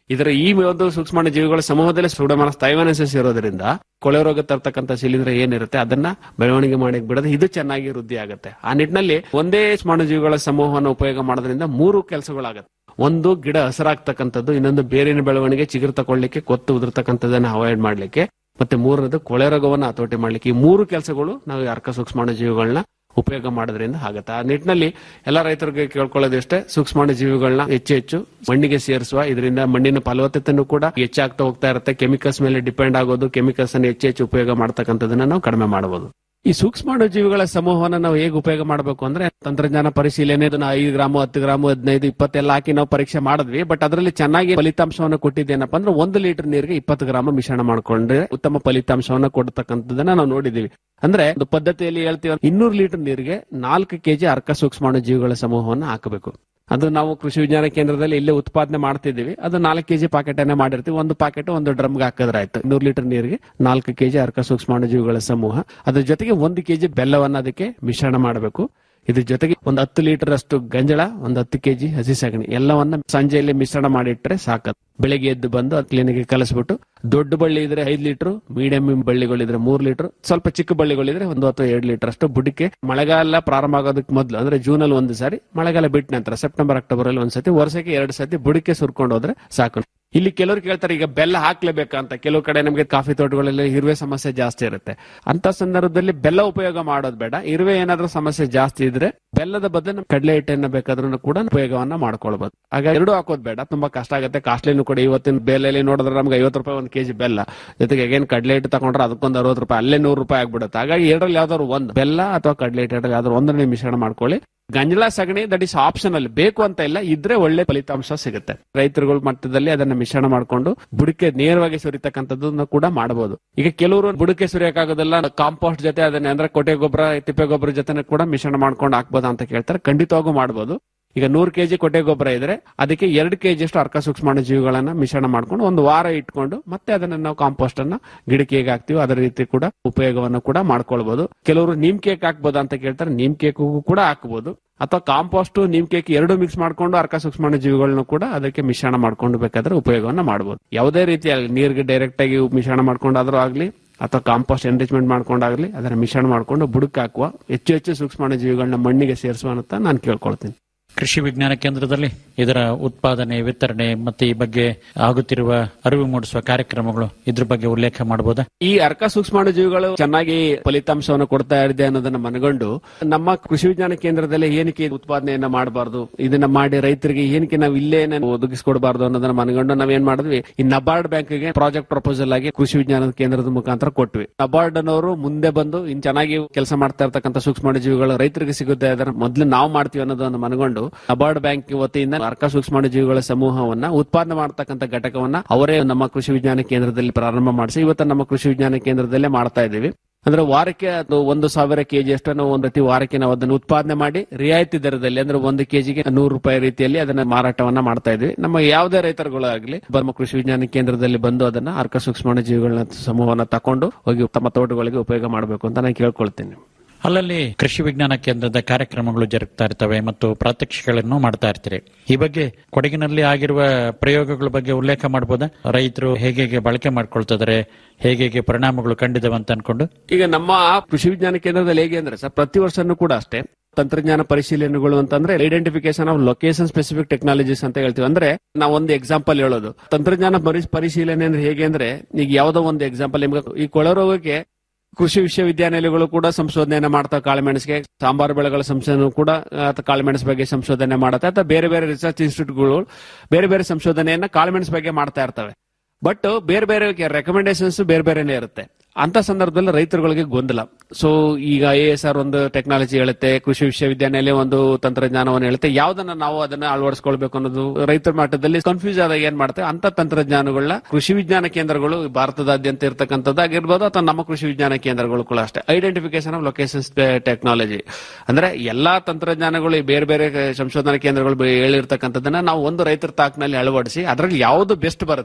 ಇದರ ಈ ಒಂದು ಸೂಕ್ಷ್ಮ ಜೀವಿಗಳ ಸಮೂಹದಲ್ಲಿ ಸೂಡೋಮೋನಾಸ್ ಥೈವಾನೆಸಿಸ್ ಇರೋದ್ರಿಂದ ಕೊಳೆ ರೋಗ ತರ್ತಕ್ಕಂಥ ಶಿಲೀಂಧ್ರ ಏನಿರುತ್ತೆ ಅದನ್ನ ಬೆಳವಣಿಗೆ ಮಾಡಿ ಬಿಡೋದು ಇದು ಚೆನ್ನಾಗಿ ವೃದ್ಧಿ ಆಗುತ್ತೆ ಆ ನಿಟ್ಟಿನಲ್ಲಿ ಒಂದೇ ಜೀವಿಗಳ ಸಮೂಹವನ್ನು ಉಪಯೋಗ ಮಾಡೋದ್ರಿಂದ ಮೂರು ಕೆಲಸಗಳಾಗುತ್ತೆ ಒಂದು ಗಿಡ ಹಸರಾಗ್ತಕ್ಕಂಥದ್ದು ಇನ್ನೊಂದು ಬೇರಿನ ಬೆಳವಣಿಗೆ ಚಿಗುರು ತಗೊಳ್ಳಿಕ್ಕೆ ಕೊತ್ತು ಉದುರ್ತಕ್ಕಂಥದ್ದನ್ನ ಅವಾಯ್ಡ್ ಮಾಡ್ಲಿಕ್ಕೆ ಮತ್ತೆ ಮೂರನೇದು ಕೊಳೆ ರೋಗವನ್ನ ಹತೋಟಿ ಮಾಡ್ಲಿಕ್ಕೆ ಈ ಮೂರು ಕೆಲಸಗಳು ನಾವು ಈ ಅರ್ಕ ಸೂಕ್ಷ್ಮಾಣು ಜೀವಿಗಳನ್ನ ಉಪಯೋಗ ಮಾಡೋದ್ರಿಂದ ಆಗುತ್ತೆ ಆ ನಿಟ್ಟಿನಲ್ಲಿ ಎಲ್ಲ ರೈತರಿಗೆ ಕೇಳ್ಕೊಳ್ಳೋದಿಷ್ಟೇ ಸೂಕ್ಷ್ಮಾಣು ಜೀವಿಗಳನ್ನ ಹೆಚ್ಚು ಹೆಚ್ಚು ಮಣ್ಣಿಗೆ ಸೇರಿಸುವ ಇದರಿಂದ ಮಣ್ಣಿನ ಫಲವತ್ತತೆನೂ ಕೂಡ ಹೆಚ್ಚಾಗ್ತಾ ಹೋಗ್ತಾ ಇರುತ್ತೆ ಕೆಮಿಕಲ್ಸ್ ಮೇಲೆ ಡಿಪೆಂಡ್ ಆಗೋದು ಕೆಮಿಕಲ್ಸ್ ಅನ್ನು ಹೆಚ್ಚು ಹೆಚ್ಚು ಉಪಯೋಗ ಮಾಡ್ತಕ್ಕಂಥದನ್ನ ನಾವು ಕಡಿಮೆ ಮಾಡಬಹುದು ಈ ಸೂಕ್ಷ್ಮಾಣು ಜೀವಿಗಳ ಸಮೂಹವನ್ನು ನಾವು ಹೇಗೆ ಉಪಯೋಗ ಮಾಡಬೇಕು ಅಂದ್ರೆ ತಂತ್ರಜ್ಞಾನ ಪರಿಶೀಲನೆ ಅದನ್ನ ಐದು ಗ್ರಾಮ್ ಹತ್ತು ಗ್ರಾಮ್ ಹದಿನೈದು ಇಪ್ಪತ್ತೆಲ್ಲ ಹಾಕಿ ನಾವು ಪರೀಕ್ಷೆ ಮಾಡಿದ್ವಿ ಬಟ್ ಅದರಲ್ಲಿ ಚೆನ್ನಾಗಿ ಫಲಿತಾಂಶವನ್ನು ಕೊಟ್ಟಿದ್ದೇನಪ್ಪ ಅಂದ್ರೆ ಒಂದು ಲೀಟರ್ ನೀರಿಗೆ ಇಪ್ಪತ್ತು ಗ್ರಾಮ್ ಮಿಶ್ರಣ ಮಾಡ್ಕೊಂಡ್ರೆ ಉತ್ತಮ ಫಲಿತಾಂಶವನ್ನ ಕೊಡ್ತಕ್ಕಂಥದ್ದನ್ನ ನಾವು ನೋಡಿದೀವಿ ಅಂದ್ರೆ ಒಂದು ಪದ್ಧತಿಯಲ್ಲಿ ಹೇಳ್ತೀವಿ ಇನ್ನೂರು ಲೀಟರ್ ನೀರಿಗೆ ನಾಲ್ಕು ಕೆಜಿ ಅರ್ಕ ಸೂಕ್ಷ್ಮಾಣು ಜೀವಿಗಳ ಸಮೂಹವನ್ನು ಹಾಕಬೇಕು ಅದು ನಾವು ಕೃಷಿ ವಿಜ್ಞಾನ ಕೇಂದ್ರದಲ್ಲಿ ಇಲ್ಲೇ ಉತ್ಪಾದನೆ ಮಾಡ್ತಿದ್ದೀವಿ ಅದು ನಾಲ್ಕು ಕೆಜಿ ಪಾಕೆಟ್ ಅನ್ನೇ ಮಾಡಿರ್ತೀವಿ ಒಂದು ಪಾಕೆಟ್ ಒಂದು ಡ್ರಮ್ಗೆ ಹಾಕಿದ್ರೆ ಆಯ್ತು ನೂರು ಲೀಟರ್ ನೀರಿಗೆ ನಾಲ್ಕು ಕೆಜಿ ಅರ್ಕ ಸೂಕ್ಷ್ಮಾಣು ಜೀವಿಗಳ ಸಮೂಹ ಅದ್ರ ಜೊತೆಗೆ ಒಂದು ಕೆಜಿ ಬೆಲ್ಲವನ್ನ ಅದಕ್ಕೆ ಮಿಶ್ರಣ ಮಾಡಬೇಕು ಇದ್ರ ಜೊತೆಗೆ ಒಂದು ಹತ್ತು ಲೀಟರ್ ಅಷ್ಟು ಗಂಜಳ ಒಂದು ಹತ್ತು ಕೆಜಿ ಹಸಿ ಸಗಣಿ ಎಲ್ಲವನ್ನ ಸಂಜೆಯಲ್ಲಿ ಮಿಶ್ರಣ ಮಾಡಿಟ್ರೆ ಸಾಕು ಬೆಳಿಗ್ಗೆ ಎದ್ದು ಬಂದು ಅದು ಕ್ಲೀನಿಗೆ ಕಲಿಸ್ಬಿಟ್ಟು ದೊಡ್ಡ ಬಳ್ಳಿ ಇದ್ರೆ ಐದು ಲೀಟರ್ ಮೀಡಿಯಂ ಬಳ್ಳಿಗಳಿದ್ರೆ ಮೂರ್ ಲೀಟರ್ ಸ್ವಲ್ಪ ಚಿಕ್ಕ ಬಳ್ಳಿಗಳಿದ್ರೆ ಒಂದು ಅಥವಾ ಎರಡು ಲೀಟರ್ ಅಷ್ಟು ಬುಡಕ್ಕೆ ಮಳೆಗಾಲ ಪ್ರಾರಂಭ ಆಗೋದಕ್ಕೆ ಮೊದಲು ಅಂದ್ರೆ ಜೂನ್ ಅಲ್ಲಿ ಒಂದು ಸಾರಿ ಮಳೆಗಾಲ ಬಿಟ್ಟ ನಂತರ ಸೆಪ್ಟೆಂಬರ್ ಅಕ್ಟೋಬರ್ ಅಲ್ಲಿ ಒಂದ್ಸತಿ ವರ್ಷಕ್ಕೆ ಎರಡು ಸತಿ ಬುಡಕ್ಕೆ ಸುರ್ಕೊಂಡು ಹೋದ್ರೆ ಸಾಕು ಇಲ್ಲಿ ಕೆಲವರು ಕೇಳ್ತಾರೆ ಈಗ ಬೆಲ್ಲ ಹಾಕ್ಲೇಬೇಕಂತ ಕೆಲವು ಕಡೆ ನಮಗೆ ಕಾಫಿ ತೋಟಗಳಲ್ಲಿ ಇರುವೆ ಸಮಸ್ಯೆ ಜಾಸ್ತಿ ಇರುತ್ತೆ ಅಂತ ಸಂದರ್ಭದಲ್ಲಿ ಬೆಲ್ಲ ಉಪಯೋಗ ಮಾಡೋದು ಬೇಡ ಇರುವೆ ಏನಾದ್ರೂ ಸಮಸ್ಯೆ ಜಾಸ್ತಿ ಇದ್ರೆ ಬೆಲ್ಲದ ಬದಲು ನಾವು ಕಡಲೆ ಹಿಟ್ಟನ್ನ ಬೇಕಾದ್ರೂ ಕೂಡ ಉಪಯೋಗವನ್ನ ಮಾಡ್ಕೊಳ್ಬಹುದು ಆಗ ಎರಡು ಹಾಕೋದು ಬೇಡ ತುಂಬಾ ಕಷ್ಟ ಆಗುತ್ತೆ ಕಾಸ್ಟ್ಲಿನೂ ಕೂಡ ಇವತ್ತಿನ ಬೆಲೆಯಲ್ಲಿ ನೋಡಿದ್ರೆ ನಮ್ಗೆ ಐವತ್ತು ರೂಪಾಯಿ ಒಂದು ಕೆಜಿ ಬೆಲ್ಲ ಜೊತೆಗೆ ಏನ್ ಕಡಲೆ ಹಿಟ್ಟು ತಗೊಂಡ್ರೆ ಅದಕ್ಕೊಂದು ಅರವತ್ತು ರೂಪಾಯಿ ಅಲ್ಲೇ ನೂರು ರೂಪಾಯಿ ಆಗ್ಬಿಡುತ್ತೆ ಹಾಗಾಗಿ ಎರಡರಲ್ಲಿ ಯಾವ್ದಾದ್ರು ಒಂದು ಬೆಲ್ಲ ಅಥವಾ ಕಡಲೆ ಹಿಟ್ಟು ಯಾವ್ದಾದ್ರು ಒಂದನೇ ಮಿಶ್ರಣ ಮಾಡ್ಕೊಳ್ಳಿ ಗಂಜಲ ಸಗಣಿ ದಟ್ ಇಸ್ ಆಪ್ಷನಲ್ ಬೇಕು ಅಂತ ಇಲ್ಲ ಇದ್ರೆ ಒಳ್ಳೆ ಫಲಿತಾಂಶ ಸಿಗುತ್ತೆ ರೈತರುಗಳ ಮಟ್ಟದಲ್ಲಿ ಅದನ್ನ ಮಿಶ್ರಣ ಮಾಡ್ಕೊಂಡು ಬುಡಕ್ಕೆ ನೇರವಾಗಿ ಸುರಿತಕ್ಕಂಥದ್ದನ್ನ ಕೂಡ ಮಾಡಬಹುದು ಈಗ ಕೆಲವರು ಬುಡಕ್ಕೆ ಸುರಿಯಕ್ಕಾಗೋದಿಲ್ಲ ಕಾಂಪೋಸ್ಟ್ ಜೊತೆ ಅದನ್ನ ಅಂದ್ರೆ ಕೊಟ್ಟೆ ಗೊಬ್ಬರ ತಿಪ್ಪೆ ಗೊಬ್ಬರ ಜೊತೆ ಕೂಡ ಮಿಶ್ರಣ ಮಾಡ್ಕೊಂಡು ಹಾಕ್ಬೋದಾ ಅಂತ ಕೇಳ್ತಾರೆ ಖಂಡಿತವಾಗೂ ಮಾಡಬಹುದು ಈಗ ನೂರು ಕೆಜಿ ಕೊಟ್ಟೆ ಗೊಬ್ಬರ ಇದ್ರೆ ಅದಕ್ಕೆ ಎರಡು ಕೆಜಿ ಅಷ್ಟು ಅರ್ಕ ಸೂಕ್ಷ್ಮಾಣು ಜೀವಿಗಳನ್ನ ಮಿಶ್ರಣ ಮಾಡ್ಕೊಂಡು ಒಂದು ವಾರ ಇಟ್ಕೊಂಡು ಮತ್ತೆ ಅದನ್ನ ನಾವು ಕಾಂಪೋಸ್ಟ್ ಅನ್ನ ಗಿಡಕ್ಕೆ ಹೇಗೆ ಹಾಕ್ತಿವಿ ಅದರ ರೀತಿ ಕೂಡ ಉಪಯೋಗವನ್ನು ಕೂಡ ಮಾಡ್ಕೊಳ್ಬಹುದು ಕೆಲವರು ನೀಮ್ ಕೇಕ್ ಹಾಕ್ಬೋದಾ ಅಂತ ಕೇಳ್ತಾರೆ ನೀಮ್ ಕೇಕ್ ಕೂಡ ಹಾಕಬಹುದು ಅಥವಾ ಕಾಂಪೋಸ್ಟ್ ನೀಮ್ ಕೇಕ್ ಎರಡು ಮಿಕ್ಸ್ ಮಾಡ್ಕೊಂಡು ಅರ್ಕ ಸೂಕ್ಷ್ಮಾಣು ಜೀವಿಗಳನ್ನು ಕೂಡ ಅದಕ್ಕೆ ಮಿಶ್ರಣ ಮಾಡ್ಕೊಂಡು ಬೇಕಾದ್ರೆ ಉಪಯೋಗವನ್ನ ಮಾಡಬಹುದು ಯಾವುದೇ ರೀತಿಯಾಗಿ ನೀರಿಗೆ ಡೈರೆಕ್ಟ್ ಆಗಿ ಮಿಶ್ರಣ ಮಾಡ್ಕೊಂಡಾದ್ರೂ ಆಗ್ಲಿ ಅಥವಾ ಕಾಂಪೋಸ್ಟ್ ಎನ್ರಿಚ್ಮೆಂಟ್ ಮಾಡ್ಕೊಂಡಾಗ್ಲಿ ಅದನ್ನ ಮಿಶ್ರಣ ಮಾಡ್ಕೊಂಡು ಬುಡಕ್ಕೆ ಹಾಕುವ ಹೆಚ್ಚು ಹೆಚ್ಚು ಸೂಕ್ಷ್ಮಾಣು ಜೀವಿಗಳನ್ನ ಮಣ್ಣಿಗೆ ಸೇರಿಸುವ ಅಂತ ನಾನು ಕೇಳ್ಕೊಳ್ತೀನಿ ಕೃಷಿ ವಿಜ್ಞಾನ ಕೇಂದ್ರದಲ್ಲಿ ಇದರ ಉತ್ಪಾದನೆ ವಿತರಣೆ ಮತ್ತೆ ಈ ಬಗ್ಗೆ ಆಗುತ್ತಿರುವ ಅರಿವು ಮೂಡಿಸುವ ಕಾರ್ಯಕ್ರಮಗಳು ಇದ್ರ ಬಗ್ಗೆ ಉಲ್ಲೇಖ ಮಾಡಬಹುದಾ ಈ ಅರ್ಕ ಸೂಕ್ಷ್ಮಾಣು ಜೀವಿಗಳು ಚೆನ್ನಾಗಿ ಫಲಿತಾಂಶವನ್ನು ಕೊಡ್ತಾ ಇದೆ ಅನ್ನೋದನ್ನ ಮನಗೊಂಡು ನಮ್ಮ ಕೃಷಿ ವಿಜ್ಞಾನ ಕೇಂದ್ರದಲ್ಲಿ ಏನಕ್ಕೆ ಉತ್ಪಾದನೆಯನ್ನ ಮಾಡಬಾರ್ದು ಇದನ್ನ ಮಾಡಿ ರೈತರಿಗೆ ಏನಕ್ಕೆ ನಾವು ಇಲ್ಲೇ ಒದಗಿಸ್ಕೊಡ್ಬಾರ್ದು ಅನ್ನೋದನ್ನ ಮನಗೊಂಡು ನಾವೇನ್ ಮಾಡಿದ್ವಿ ಈ ನಬಾರ್ಡ್ ಬ್ಯಾಂಕ್ಗೆ ಪ್ರಾಜೆಕ್ಟ್ ಪ್ರಪೋಸಲ್ ಆಗಿ ಕೃಷಿ ವಿಜ್ಞಾನದ ಕೇಂದ್ರದ ಮುಖಾಂತರ ಕೊಟ್ವಿ ನಬಾರ್ಡ್ ಅನ್ನೋರು ಮುಂದೆ ಬಂದು ಇನ್ ಚೆನ್ನಾಗಿ ಕೆಲಸ ಮಾಡ್ತಾ ಇರ್ತಕ್ಕಂಥ ಸೂಕ್ಷ್ಮಾಣು ಜೀವಿಗಳು ರೈತರಿಗೆ ಸಿಗುತ್ತೆ ಅದರ ಮೊದಲು ನಾವು ಮಾಡ್ತೀವಿ ಅನ್ನೋದನ್ನ ಮನಗೊಂಡು ನಬಾರ್ಡ್ ಬ್ಯಾಂಕ್ ವತಿಯಿಂದ ಅರ್ಕ ಸೂಕ್ಷ್ಮಾಣು ಜೀವಿಗಳ ಸಮೂಹವನ್ನ ಉತ್ಪಾದನೆ ಮಾಡತಕ್ಕಂಥ ಘಟಕವನ್ನ ಅವರೇ ನಮ್ಮ ಕೃಷಿ ವಿಜ್ಞಾನ ಕೇಂದ್ರದಲ್ಲಿ ಪ್ರಾರಂಭ ಮಾಡಿಸಿ ಇವತ್ತು ನಮ್ಮ ಕೃಷಿ ವಿಜ್ಞಾನ ಕೇಂದ್ರದಲ್ಲೇ ಮಾಡ್ತಾ ಇದ್ದೀವಿ ಅಂದ್ರೆ ವಾರಕ್ಕೆ ಅದು ಒಂದು ಸಾವಿರ ಕೆಜಿ ಅಷ್ಟನ್ನು ಒಂದು ಪ್ರತಿ ವಾರಕ್ಕೆ ನಾವು ಅದನ್ನು ಉತ್ಪಾದನೆ ಮಾಡಿ ರಿಯಾಯಿತಿ ದರದಲ್ಲಿ ಅಂದ್ರೆ ಒಂದು ಕೆಜಿಗೆ ನೂರು ರೂಪಾಯಿ ರೀತಿಯಲ್ಲಿ ಅದನ್ನ ಮಾರಾಟವನ್ನ ಮಾಡ್ತಾ ಇದ್ವಿ ನಮ್ಮ ಯಾವುದೇ ರೈತರುಗಳಾಗ್ಲಿ ನಮ್ಮ ಕೃಷಿ ವಿಜ್ಞಾನ ಕೇಂದ್ರದಲ್ಲಿ ಬಂದು ಅದನ್ನ ಅರ್ಕ ಸೂಕ್ಷ್ಮಾಣು ಜೀವಿಗಳನ್ನ ಸಮೂಹವನ್ನ ತಕೊಂಡು ಹೋಗಿ ತಮ್ಮ ತೋಟಗಳಿಗೆ ಉಪಯೋಗ ಮಾಡಬೇಕು ಅಂತ ನಾನು ಕೇಳ್ಕೊಳ್ತೀನಿ ಅಲ್ಲಲ್ಲಿ ಕೃಷಿ ವಿಜ್ಞಾನ ಕೇಂದ್ರದ ಕಾರ್ಯಕ್ರಮಗಳು ಜರುಗ್ತಾ ಇರ್ತವೆ ಮತ್ತು ಪ್ರಾತ್ಯಕ್ಷಿಕೆಗಳನ್ನು ಮಾಡ್ತಾ ಇರ್ತೀರಿ ಈ ಬಗ್ಗೆ ಕೊಡಗಿನಲ್ಲಿ ಆಗಿರುವ ಪ್ರಯೋಗಗಳ ಬಗ್ಗೆ ಉಲ್ಲೇಖ ಮಾಡಬಹುದಾ ರೈತರು ಹೇಗೆ ಹೇಗೆ ಬಳಕೆ ಮಾಡ್ಕೊಳ್ತಿದ್ದಾರೆ ಹೇಗೆ ಹೇಗೆ ಪರಿಣಾಮಗಳು ಕಂಡಿದ್ದಾವೆ ಅಂತ ಅನ್ಕೊಂಡು ಈಗ ನಮ್ಮ ಕೃಷಿ ವಿಜ್ಞಾನ ಕೇಂದ್ರದಲ್ಲಿ ಹೇಗೆ ಅಂದ್ರೆ ಸರ್ ಪ್ರತಿ ವರ್ಷನೂ ಕೂಡ ಅಷ್ಟೇ ತಂತ್ರಜ್ಞಾನ ಪರಿಶೀಲನೆಗಳು ಅಂತಂದ್ರೆ identification of location specific technologies ಅಂತ ಹೇಳ್ತೀವಿ ಅಂದ್ರೆ ನಾವು ಒಂದು ಎಕ್ಸಾಂಪಲ್ ಹೇಳೋದು ತಂತ್ರಜ್ಞಾನ ಪರಿ- ಪರಿಶೀಲನೆ ಅಂದ್ರೆ ಹೇಗೆ ಅಂದ್ರೆ ಈಗ ಯಾವ್ದೋ ಒಂದು ಎಕ್ಸಾಂಪಲ್ ನಿಮ್ಗೆ ಈ ಕೊಳರೋಗಕ್ಕೆ ಕೃಷಿ ವಿಶ್ವವಿದ್ಯಾನಿಲಯಗಳು ಕೂಡ ಸಂಶೋಧನೆಯನ್ನ ಮಾಡ್ತಾವೆ ಕಾಳುಮೆಣಸಿಗೆ ಸಾಂಬಾರು ಬೆಳೆಗಳ ಸಂಶೋಧನೆ ಕೂಡ ಅಥವಾ ಕಾಳುಮೆಣಸು ಬಗ್ಗೆ ಸಂಶೋಧನೆ ಮಾಡುತ್ತೆ ಅಥವಾ ಬೇರೆ ಬೇರೆ ರಿಸರ್ಚ್ ಇನ್ಸ್ಟಿಟ್ಯೂಟ್ಗಳು ಬೇರೆ ಬೇರೆ ಸಂಶೋಧನೆಯನ್ನ ಕಾಳುಮೆಣಸು ಬಗ್ಗೆ ಮಾಡ್ತಾ ಇರ್ತವೆ ಬಟ್ ಬೇರೆ ಬೇರೆ ರೆಕಮೆಂಡೇಶನ್ಸ್ ಬೇರೆ ಬೇರೆನೆ ಇರುತ್ತೆ ಅಂತ ಸಂದರ್ಭದಲ್ಲಿ ರೈತರುಗಳಿಗೆ ಗೊಂದಲ ಸೊ ಈಗ ಎ ಎಸ್ ಆರ್ ಒಂದು ಟೆಕ್ನಾಲಜಿ ಹೇಳುತ್ತೆ ಕೃಷಿ ವಿಶ್ವವಿದ್ಯಾನಿಲಯ ಒಂದು ತಂತ್ರಜ್ಞಾನವನ್ನು ಹೇಳುತ್ತೆ ಯಾವ್ದನ್ನ ನಾವು ಅದನ್ನ ಅಳವಡಿಸ್ಕೊಳ್ಬೇಕು ಅನ್ನೋದು ರೈತರ ಮಟ್ಟದಲ್ಲಿ ಕನ್ಫ್ಯೂಸ್ ಆದಾಗ ಏನ್ ಮಾಡ್ತೇವೆ ಅಂತ ತಂತ್ರಜ್ಞಾನಗಳನ್ನ ಕೃಷಿ ವಿಜ್ಞಾನ ಕೇಂದ್ರಗಳು ಭಾರತದಾದ್ಯಂತ ಇರ್ತಕ್ಕಂಥದ್ದಾಗಿರ್ಬೋದು ಅಥವಾ ನಮ್ಮ ಕೃಷಿ ವಿಜ್ಞಾನ ಕೇಂದ್ರಗಳು ಕೂಡ ಅಷ್ಟೇ ಐಡೆಂಟಿಫಿಕೇಶನ್ ಆಫ್ ಲೊಕೇಶನ್ಸ್ ಟೆಕ್ನಾಲಜಿ ಅಂದ್ರೆ ಎಲ್ಲಾ ತಂತ್ರಜ್ಞಾನಗಳು ಈ ಬೇರೆ ಬೇರೆ ಸಂಶೋಧನಾ ಕೇಂದ್ರಗಳು ಬೆ- ಹೇಳಿರ್ತಕ್ಕಂಥದ್ದನ್ನ ನಾವು ಒಂದು ರೈತರ ತಾಕ್ನಲ್ಲಿ ಅಳವಡಿಸಿ ಅದರಲ್ಲಿ ಯಾವ್ದು ಬೆಸ್ಟ್ ಬರುತ್ತೆ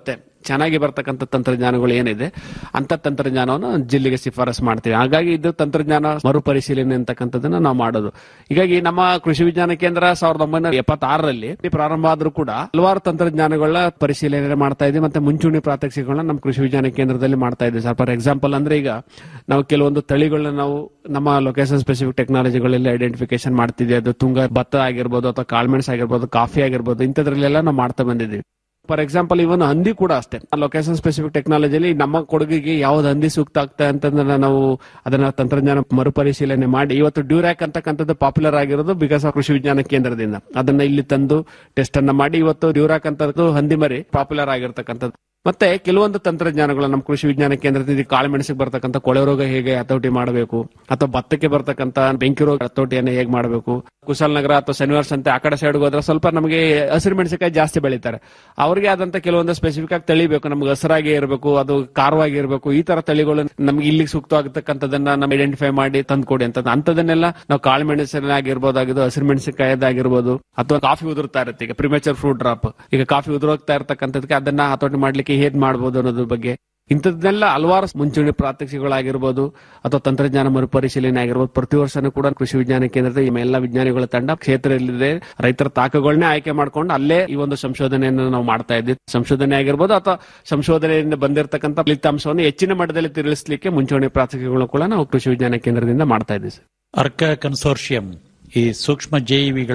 ಚೆನ್ನಾಗಿ ಬರ್ತಕ್ಕಂಥ ತಂತ್ರಜ್ಞಾನಗಳು ಏನಿದೆ ಅಂತ ತಂತ್ರಜ್ಞಾನವನ್ನು ಜಿಲ್ಲೆಗೆ ಶಿಫಾರಸು ಮಾಡ್ತೀವಿ ಹಾಗಾಗಿ ಇದು ತಂತ್ರಜ್ಞಾನ ಮರುಪರಿಶೀಲನೆ ಅಂತಕ್ಕಂಥದ್ದನ್ನ ನಾವು ಮಾಡೋದು ಹೀಗಾಗಿ ನಮ್ಮ ಕೃಷಿ ವಿಜ್ಞಾನ ಕೇಂದ್ರ ಸಾವಿರದ ಒಂಬೈನೂರ ಎಪ್ಪತ್ತಾರರಲ್ಲಿ ಪ್ರಾರಂಭ ಆದ್ರೂ ಕೂಡ ಹಲವಾರು ತಂತ್ರಜ್ಞಾನಗಳನ್ನ ಪರಿಶೀಲನೆ ಮಾಡ್ತಾ ಇದ್ದೀವಿ ಮತ್ತೆ ಮುಂಚೂಣಿ ಪ್ರಾತ್ಯಕ್ಷಿಗಳನ್ನ ನಮ್ಮ ಕೃಷಿ ವಿಜ್ಞಾನ ಕೇಂದ್ರದಲ್ಲಿ ಮಾಡ್ತಾ ಇದ್ದೀವಿ ಸರ್ ಫಾರ್ ಎಕ್ಸಾಂಪಲ್ ಅಂದ್ರೆ ಈಗ ನಾವು ಕೆಲವೊಂದು ತಳಿಗಳನ್ನ ನಾವು ನಮ್ಮ ಲೊಕೇಶನ್ ಸ್ಪೆಸಿಫಿಕ್ ಟೆಕ್ನಾಲಜಿಗಳಲ್ಲಿ ಐಡೆಂಟಿಫಿಕೇಶನ್ ಮಾಡ್ತಿದ್ವಿ ಅದು ತುಂಗ ಭತ್ತ ಆಗಿರ್ಬೋದು ಅಥವಾ ಕಾಳ್ಮೆಣಸ್ ಆಗಿರ್ಬೋದು ಕಾಫಿ ಆಗಿರ್ಬೋದು ಇಂಥದ್ರಲ್ಲೆಲ್ಲ ನಾವು ಮಾಡ್ತಾ ಬಂದಿದ್ದೀವಿ ಫಾರ್ ಎಕ್ಸಾಂಪಲ್ ಇವನ್ ಹಂದಿ ಕೂಡ ಅಷ್ಟೇ ಲೊಕೇಶನ್ ಸ್ಪೆಸಿಫಿಕ್ ಟೆಕ್ನಾಲಜಿಲಿ ನಮ್ಮ ಕೊಡುಗೆಗೆ ಯಾವ್ದು ಹಂದಿ ಸೂಕ್ತ ಆಗ್ತಾ ಅಂತಂದ್ರೆ ನಾವು ಅದನ್ನ ತಂತ್ರಜ್ಞಾನ ಮರುಪರಿಶೀಲನೆ ಮಾಡಿ ಇವತ್ತು ಡ್ಯೂರಾಕ್ ಅಂತಕ್ಕಂಥದ್ದು ಪಾಪ್ಯುಲರ್ ಆಗಿರೋದು ಬಿಕಾಸ್ ಆಫ್ ಕೃಷಿ ವಿಜ್ಞಾನ ಕೇಂದ್ರದಿಂದ ಅದನ್ನ ಇಲ್ಲಿ ತಂದು ಟೆಸ್ಟ್ ಅನ್ನ ಮಾಡಿ ಇವತ್ತು ಡ್ಯೂರಾಕ್ ಅಂತದ್ದು ಹಂದಿ ಮರಿ ಪಾಪ್ಯುಲರ್ ಆಗಿರ್ತಕ್ಕಂಥದ್ದು ಮತ್ತೆ ಕೆಲವೊಂದು ತಂತ್ರಜ್ಞಾನಗಳು ನಮ್ಮ ಕೃಷಿ ವಿಜ್ಞಾನ ಕೇಂದ್ರದಿಂದ ಕಾಳುಮೆಣಸಿಗೆ ಬರ್ತಕ್ಕಂಥ ಕೊಳೆ ರೋಗ ಹೇಗೆ ಹತೋಟಿ ಮಾಡಬೇಕು ಅಥವಾ ಭತ್ತಕ್ಕೆ ಬರ್ತಕ್ಕಂಥ ಬೆಂಕಿ ರೋಗ ಹತೋಟಿಯನ್ನು ಹೇಗೆ ಮಾಡಬೇಕು ಕುಶಾಲನಗರ ಅಥವಾ ಶನಿವಾರ ಸಂತೆ ಆ ಕಡೆ ಸೈಡ್ ಹೋದ್ರೆ ಸ್ವಲ್ಪ ನಮಗೆ ಹಸಿರು ಮೆಣಸಿನಕಾಯಿ ಜಾಸ್ತಿ ಬೆಳೀತಾರೆ ಅವ್ರಿಗೆ ಆದಂತ ಕೆಲವೊಂದು ಸ್ಪೆಸಿಫಿಕ್ ಆಗಿ ತಳಿಬೇಕು ನಮ್ಗೆ ಹಸಿರಾಗಿ ಇರಬೇಕು ಅದು ಖಾರವಾಗಿ ಇರಬೇಕು ಈ ತರ ತಳಿಗಳು ನಮ್ಗೆ ಇಲ್ಲಿಗೆ ಸೂಕ್ತವಾಗತಕ್ಕಂಥದನ್ನ ನಾವು ಐಡೆಂಟಿಫೈ ಮಾಡಿ ತಂದ್ಕೊಡಿ ಅಂತ ಅಂತದನ್ನೆಲ್ಲ ನಾವು ಕಾಳು ಮೆಣಸಿನಾಗಿರ್ಬೋದಾಗಿದ್ದು ಹಸಿರು ಮೆಣಸಿನಕಾಯದಾಗಿರ್ಬೋದು ಅಥವಾ ಕಾಫಿ ಉದುರ್ತಾ ಇರುತ್ತೆ ಈಗ ಪ್ರಿಮೇಚರ್ ಫ್ರೂಟ್ ಡ್ರಾಪ್ ಈಗ ಕಾಫಿ ಉದುರೋಗ್ತಾ ಇರ್ತಕ್ಕಂಥದಕ್ಕೆ ಅದನ್ನ ಹತೋಟಿ ಮಾಡ್ಲಿಕ್ಕೆ ಹೇಗ್ ಮಾಡ್ಬೋದು ಅನ್ನೋದ್ರ ಬಗ್ಗೆ ಇಂಥದ್ದನ್ನೆಲ್ಲ ಹಲವಾರು ಮುಂಚೂಣಿ ಪ್ರಾತ್ಯಕ್ಷಿಗಳಾಗಿರ್ಬೋದು ಅಥವಾ ತಂತ್ರಜ್ಞಾನ ಮರುಪರಿಶೀಲನೆ ಆಗಿರ್ಬೋದು ಪ್ರತಿ ವರ್ಷನೂ ಕೂಡ ಕೃಷಿ ವಿಜ್ಞಾನ ಕೇಂದ್ರದ ಈ ಎಲ್ಲ ವಿಜ್ಞಾನಿಗಳ ತಂಡ ಕ್ಷೇತ್ರದಲ್ಲಿದೆ ರೈತರ ತಾಕಗಳನ್ನೇ ಆಯ್ಕೆ ಮಾಡ್ಕೊಂಡು ಅಲ್ಲೇ ಈ ಒಂದು ಸಂಶೋಧನೆಯನ್ನು ನಾವು ಮಾಡ್ತಾ ಇದ್ವಿ ಸಂಶೋಧನೆ ಆಗಿರ್ಬೋದು ಅಥವಾ ಸಂಶೋಧನೆಯಿಂದ ಬಂದಿರತಕ್ಕಂಥ ಫಲಿತಾಂಶವನ್ನು ಹೆಚ್ಚಿನ ಮಟ್ಟದಲ್ಲಿ ತಿಳಿಸಲಿಕ್ಕೆ ಮುಂಚೂಣಿ ಪ್ರಾತ್ಯಕ್ಷಿಗಳು ಕೂಡ ನಾವು ಕೃಷಿ ವಿಜ್ಞಾನ ಕೇಂದ್ರದಿಂದ ಮಾಡ್ತಾ ಇದ್ದೀವಿ ಸರ್ ಅರ್ಕ ಕನ್ಸೋರ್ಷಿಯಂ ಈ ಸೂಕ್ಷ್ಮ ಜೀವಿಗಳ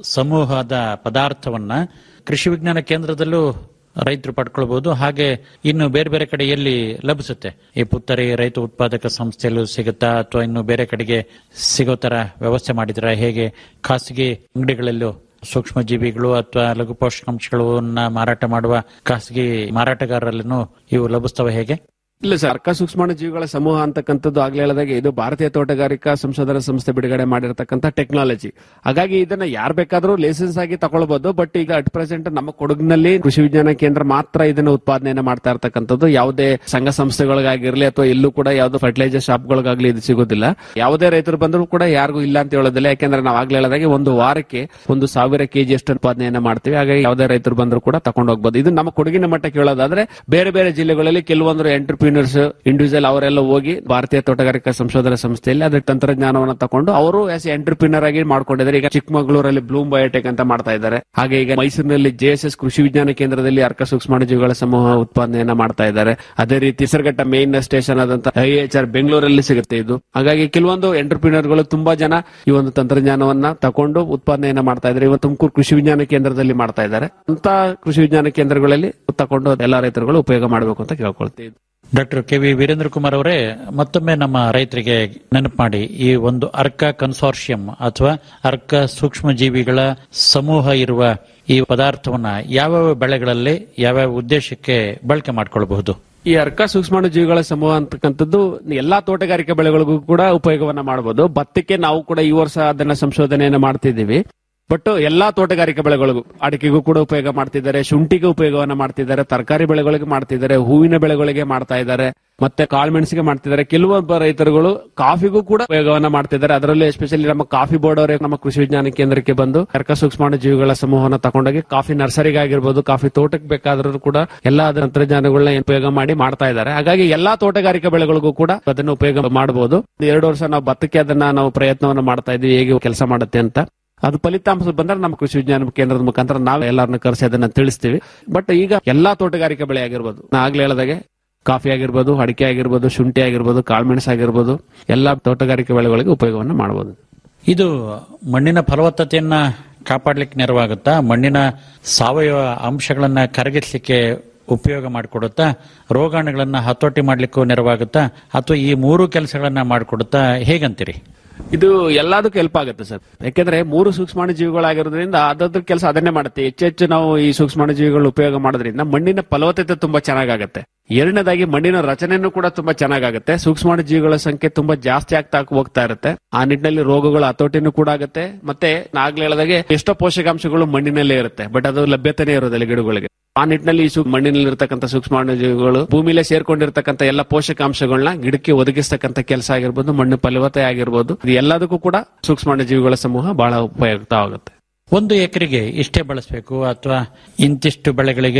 ಸಮೂಹದ ಪದಾರ್ಥವನ್ನ ಕೃಷಿ ವಿಜ್ಞಾನ ಕೇಂದ್ರದಲ್ಲೂ ರೈತರು ಪಡ್ಕೊಳ್ಬಹುದು ಹಾಗೆ ಇನ್ನು ಬೇರೆ ಬೇರೆ ಕಡೆ ಎಲ್ಲಿ ಲಭಿಸುತ್ತೆ ಈ ಪುತ್ತರಿ ರೈತ ಉತ್ಪಾದಕ ಸಂಸ್ಥೆಯಲ್ಲೂ ಸಿಗುತ್ತಾ ಅಥವಾ ಇನ್ನು ಬೇರೆ ಕಡೆಗೆ ಸಿಗೋ ತರ ವ್ಯವಸ್ಥೆ ಮಾಡಿದ್ರ ಹೇಗೆ ಖಾಸಗಿ ಅಂಗಡಿಗಳಲ್ಲೂ ಸೂಕ್ಷ್ಮ ಜೀವಿಗಳು ಅಥವಾ ಲಘು ಪೋಷಕಾಂಶಗಳನ್ನ ಮಾರಾಟ ಮಾಡುವ ಖಾಸಗಿ ಮಾರಾಟಗಾರರಲ್ಲೂ ಇವು ಲಭಿಸ್ತವೆ ಹೇಗೆ ಇಲ್ಲ ಸರ್ ಅರ್ಕ ಸೂಕ್ಷ್ಮಾಣು ಜೀವಿಗಳ ಸಮೂಹ ಅಂತಕ್ಕಂಥದ್ದು ಆಗ್ಲೇ ಹೇಳಿದಾಗೆ ಇದು ಭಾರತೀಯ ತೋಟಗಾರಿಕಾ ಸಂಶೋಧನಾ ಸಂಸ್ಥೆ ಬಿಡುಗಡೆ ಮಾಡಿರತಕ್ಕಂಥ ಟೆಕ್ನಾಲಜಿ ಹಾಗಾಗಿ ಇದನ್ನ ಯಾರು ಬೇಕಾದ್ರೂ ಲೈಸೆನ್ಸ್ ಆಗಿ ತಗೊಳ್ಬಹುದು ಬಟ್ ಈಗ ಅಟ್ ಪ್ರೆಸೆಂಟ್ ನಮ್ಮ ಕೊಡಗಿನಲ್ಲಿ ಕೃಷಿ ವಿಜ್ಞಾನ ಕೇಂದ್ರ ಮಾತ್ರ ಇದನ್ನ ಉತ್ಪಾದನೆಯನ್ನ ಮಾಡ್ತಾ ಇರ್ತಕ್ಕಂಥದ್ದು ಯಾವುದೇ ಸಂಘ ಸಂಸ್ಥೆಗಳಿಗಾಗಿರ್ಲಿ ಅಥವಾ ಎಲ್ಲೂ ಕೂಡ ಯಾವ್ದು ಫರ್ಟಿಲೈಸರ್ ಶಾಪ್ಗಳಿಗಾಗ್ಲಿ ಇದು ಸಿಗೋದಿಲ್ಲ ಯಾವುದೇ ರೈತರು ಬಂದರೂ ಕೂಡ ಯಾರಿಗೂ ಇಲ್ಲ ಅಂತ ಹೇಳೋದಿಲ್ಲ ಯಾಕೆಂದ್ರೆ ನಾವು ಆಗ್ಲೇ ಹೇಳಿದಾಗೆ ಒಂದು ವಾರಕ್ಕೆ ಒಂದು ಸಾವಿರ ಕೆಜಿ ಅಷ್ಟು ಉತ್ಪಾದನೆಯನ್ನ ಮಾಡ್ತೀವಿ ಹಾಗಾಗಿ ಯಾವುದೇ ರೈತರು ಬಂದರೂ ಕೂಡ ತಗೊಂಡು ಹೋಗ್ಬೋದು ಇದು ನಮ್ಮ ಕೊಡಗಿನ ಮಟ್ಟಕ್ಕೆ ಹೇಳೋದಾದ್ರೆ ಬೇರೆ ಬೇರೆ ಜಿಲ್ಲೆಗಳಲ್ಲಿ ಕೆಲವೊಂದು ಎಂಟರ್ಪ್ರಿನರ್ಸ್ ಇಂಡಿವಿಜುವಲ್ ಅವರೆಲ್ಲ ಹೋಗಿ ಭಾರತೀಯ ತೋಟಗಾರಿಕಾ ಸಂಶೋಧನಾ ಸಂಸ್ಥೆಯಲ್ಲಿ ಅದ್ರ ತಂತ್ರಜ್ಞಾನವನ್ನು ತಗೊಂಡು ಅವರು ಆಸ್ ಎಂಟರ್ಪ್ರಿನರ್ ಆಗಿ ಮಾಡ್ಕೊಂಡಿದ್ದಾರೆ ಈಗ ಚಿಕ್ಕಮಗಳೂರಲ್ಲಿ ಬ್ಲೂಮ್ ಬಯೋಟೆಕ್ ಅಂತ ಮಾಡ್ತಾ ಇದ್ದಾರೆ ಹಾಗೆ ಈಗ ಮೈಸೂರಿನಲ್ಲಿ ಜೆಎಸ್ಎಸ್ ಕೃಷಿ ವಿಜ್ಞಾನ ಕೇಂದ್ರದಲ್ಲಿ ಅರ್ಕ ಸೂಕ್ಷ್ಮಾಣುಜೀವಿಗಳ ಸಮೂಹ ಉತ್ಪಾದನೆಯನ್ನ ಮಾಡ್ತಾ ಇದ್ದಾರೆ ಅದೇ ರೀತಿ ಹೆಸರುಘಟ್ಟ ಮೇನ್ ಸ್ಟೇಷನ್ ಆದಂತ ಐಎಚ್ಆರ್ ಬೆಂಗಳೂರಲ್ಲಿ ಸಿಗುತ್ತೆ ಇದು ಹಾಗಾಗಿ ಕೆಲವೊಂದು ಎಂಟರ್ಪ್ರಿನರ್ಗಳು ತುಂಬಾ ಜನ ಈ ಒಂದು ತಂತ್ರಜ್ಞಾನವನ್ನ ತಕೊಂಡು ಉತ್ಪಾದನೆಯನ್ನ ಮಾಡ್ತಾ ಇದ್ದಾರೆ ಇವತ್ತು ತುಮಕೂರು ಕೃಷಿ ವಿಜ್ಞಾನ ಕೇಂದ್ರದಲ್ಲಿ ಮಾಡ್ತಾ ಇದ್ದಾರೆ ಅಂತ ಕೃಷಿ ವಿಜ್ಞಾನ ಕೇಂದ್ರಗಳಲ್ಲಿ ತಕೊಂಡು ಎಲ್ಲಾ ರೈತರುಗಳು ಉಪಯೋಗ ಮಾಡಬೇಕು ಅಂತ ಕೇಳ್ಕೊಳ್ತೀವಿ doctor K V Veerendra Kumar ಅವರೇ ಮತ್ತೊಮ್ಮೆ ನಮ್ಮ ರೈತರಿಗೆ ನೆನಪು ಮಾಡಿ ಈ ಒಂದು ಅರ್ಕ ಕನ್ಸಾರ್ಷಿಯಂ ಅಥವಾ ಅರ್ಕ ಸೂಕ್ಷ್ಮ ಜೀವಿಗಳ ಸಮೂಹ ಇರುವ ಈ ಪದಾರ್ಥವನ್ನ ಯಾವ್ಯಾವ ಬೆಳೆಗಳಲ್ಲಿ ಯಾವ್ಯಾವ ಉದ್ದೇಶಕ್ಕೆ ಬಳಕೆ ಮಾಡ್ಕೊಳ್ಬಹುದು ಈ ಅರ್ಕ ಸೂಕ್ಷ್ಮಾಣು ಜೀವಿಗಳ ಸಮೂಹ ಅಂತಕ್ಕಂಥದ್ದು ಎಲ್ಲಾ ತೋಟಗಾರಿಕೆ ಬೆಳೆಗಳಿಗೂ ಕೂಡ ಉಪಯೋಗವನ್ನ ಮಾಡಬಹುದು ಭತ್ತಕ್ಕೆ ನಾವು ಕೂಡ ಈ ವರ್ಷ ಅದನ್ನ ಸಂಶೋಧನೆಯನ್ನ ಮಾಡ್ತಿದ್ದೀವಿ ಬಟ್ ಎಲ್ಲಾ ತೋಟಗಾರಿಕೆ ಬೆಳೆಗಳಿಗೂ ಅಡಿಕೆಗೂ ಕೂಡ ಉಪಯೋಗ ಮಾಡ್ತಿದ್ದಾರೆ ಶುಂಠಿಗೆ ಉಪಯೋಗವನ್ನ ಮಾಡ್ತಿದ್ದಾರೆ ತರಕಾರಿ ಬೆಳೆಗಳಿಗೆ ಮಾಡ್ತಿದ್ದಾರೆ ಹೂವಿನ ಬೆಳೆಗಳಿಗೆ ಮಾಡ್ತಾ ಇದ್ದಾರೆ ಮತ್ತೆ ಕಾಳುಮೆಣಸಿಗೆ ಮಾಡ್ತಿದ್ದಾರೆ ಕೆಲವೊಬ್ಬ ರೈತರುಗಳು ಕಾಫಿಗೂ ಕೂಡ ಉಪಯೋಗವನ್ನ ಮಾಡ್ತಿದ್ದಾರೆ ಅದರಲ್ಲೂ ಎಸ್ಪೆಷಲಿ ನಮ್ಮ ಕಾಫಿ ಬೋರ್ಡ್ ಅವರೇ ನಮ್ಮ ಕೃಷಿ ವಿಜ್ಞಾನ ಕೇಂದ್ರಕ್ಕೆ ಬಂದು ಅರ್ಕ ಸೂಕ್ಷ್ಮಾಣು ಜೀವಿಗಳ ಸಮೂಹನ ತಗೊಂಡೋಗಿ ಕಾಫಿ ನರ್ಸರಿಗೆ ಆಗಿರ್ಬೋದು ಕಾಫಿ ತೋಟಕ್ಕೆ ಬೇಕಾದ್ರೂ ಕೂಡ ಎಲ್ಲಾ ಅದ್ರ ತಂತ್ರಜ್ಞಾನಗಳನ್ನ ಉಪಯೋಗ ಮಾಡಿ ಮಾಡ್ತಾ ಇದ್ದಾರೆ ಹಾಗಾಗಿ ಎಲ್ಲಾ ತೋಟಗಾರಿಕೆ ಬೆಳೆಗಳಿಗೂ ಕೂಡ ಅದನ್ನು ಉಪಯೋಗ ಮಾಡಬಹುದು ಎರಡು ವರ್ಷ ನಾವು ಭತ್ತಕ್ಕೆ ಅದನ್ನ ನಾವು ಪ್ರಯತ್ನವನ್ನ ಮಾಡ್ತಾ ಇದ್ವಿ ಹೇಗೆ ಕೆಲಸ ಮಾಡುತ್ತೆ ಅಂತ ಅದು ಫಲಿತಾಂಶ ಬಂದ್ರೆ ನಮ್ಮ ಕೃಷಿ ವಿಜ್ಞಾನ ಕೇಂದ್ರದ ಮುಖಾಂತರ ನಾವು ಎಲ್ಲರನ್ನ ಕರೆಸಿ ಅದನ್ನ ತಿಳಿಸ್ತೀವಿ ಬಟ್ ಈಗ ಎಲ್ಲಾ ತೋಟಗಾರಿಕೆ ಬೆಳೆ ಆಗಿರ್ಬೋದು ನಾ ಆಗ್ಲೇ ಹೇಳ್ದಾಗೆ ಕಾಫಿ ಆಗಿರ್ಬೋದು ಅಡಿಕೆ ಆಗಿರ್ಬೋದು ಶುಂಠಿ ಆಗಿರ್ಬೋದು ಕಾಳುಮೆಣಸು ಆಗಿರ್ಬೋದು ಎಲ್ಲಾ ತೋಟಗಾರಿಕೆ ಬೆಳೆಗಳಿಗೆ ಉಪಯೋಗವನ್ನು ಮಾಡಬಹುದು ಇದು ಮಣ್ಣಿನ ಫಲವತ್ತತೆಯನ್ನ ಕಾಪಾಡ್ಲಿಕ್ಕೆ ನೆರವಾಗುತ್ತಾ ಮಣ್ಣಿನ ಸಾವಯವ ಅಂಶಗಳನ್ನ ಕರಗಿಸ್ಲಿಕ್ಕೆ ಉಪಯೋಗ ಮಾಡಿಕೊಡುತ್ತಾ ರೋಗಾಣುಗಳನ್ನ ಹತೋಟಿ ಮಾಡ್ಲಿಕ್ಕೂ ನೆರವಾಗುತ್ತಾ ಅಥವಾ ಈ ಮೂರು ಕೆಲಸಗಳನ್ನ ಮಾಡಿಕೊಡುತ್ತಾ ಹೇಗಂತೀರಿ ಇದು ಎಲ್ಲದಕ್ಕೂ ಹೆಲ್ಪ್ ಆಗುತ್ತೆ ಸರ್ ಯಾಕೆಂದ್ರೆ ಮೂರು ಸೂಕ್ಷ್ಮಾಣು ಜೀವಿಗಳಾಗಿರೋದ್ರಿಂದ ಅದ್ರ ಕೆಲಸ ಅದನ್ನೇ ಮಾಡುತ್ತೆ ಹೆಚ್ಚು ಹೆಚ್ಚು ನಾವು ಈ ಸೂಕ್ಷ್ಮಾಣು ಜೀವಿಗಳನ್ನ ಉಪಯೋಗ ಮಾಡೋದ್ರಿಂದ ಮಣ್ಣಿನ ಫಲವತ್ತತೆ ತುಂಬಾ ಚೆನ್ನಾಗಾಗುತ್ತೆ ಎರಡನೇದಾಗಿ ಮಣ್ಣಿನ ರಚನೆನೂ ಕೂಡ ತುಂಬಾ ಚೆನ್ನಾಗಾಗುತ್ತೆ ಸೂಕ್ಷ್ಮಾಣು ಜೀವಿಗಳ ಸಂಖ್ಯೆ ತುಂಬಾ ಜಾಸ್ತಿ ಆಗ್ತಾ ಹೋಗ್ತಾ ಇರುತ್ತೆ ಆ ನಿಟ್ಟಿನಲ್ಲಿ ರೋಗಗಳ ಹತೋಟಿನೂ ಕೂಡ ಆಗುತ್ತೆ ಮತ್ತೆ ನಾಗ್ಲೇ ಹೇಳಿದಾಗೆ ಎಷ್ಟೋ ಪೋಷಕಾಂಶಗಳು ಮಣ್ಣಿನಲ್ಲೇ ಇರುತ್ತೆ ಬಟ್ ಅದು ಲಭ್ಯತೆನೇ ಇರೋದಿಲ್ಲ ಗಿಡಗಳಿಗೆ ಆ ನಿಟ್ಟಿನಲ್ಲಿ ಈ ಸೂ- ಮಣ್ಣಿನಲ್ಲಿ ಇರತಕ್ಕಂಥ ಸೂಕ್ಷ್ಮಾಣು ಜೀವಿಗಳು ಭೂಮಿಲೇ ಸೇರ್ಕೊಂಡಿರ್ತಕ್ಕಂಥ ಎಲ್ಲ ಪೋಷಕಾಂಶಗಳನ್ನ ಗಿಡಕ್ಕೆ ಒದಗಿಸ್ತಕ್ಕಂಥ ಕೆಲಸ ಆಗಿರ್ಬೋದು ಮಣ್ಣು ಫಲವತ್ತೆ ಆಗಿರ್ಬೋದು ಇದು ಎಲ್ಲದಕ್ಕೂ ಕೂಡ ಸೂಕ್ಷ್ಮಾಣು ಜೀವಿಗಳ ಸಮೂಹ ಬಹಳ ಉಪಯುಕ್ತ ಆಗುತ್ತೆ ಒಂದು ಎಕರೆಗೆ ಇಷ್ಟೇ ಬಳಸಬೇಕು ಅಥವಾ ಇಂತಿಷ್ಟು ಬೆಳೆಗಳಿಗೆ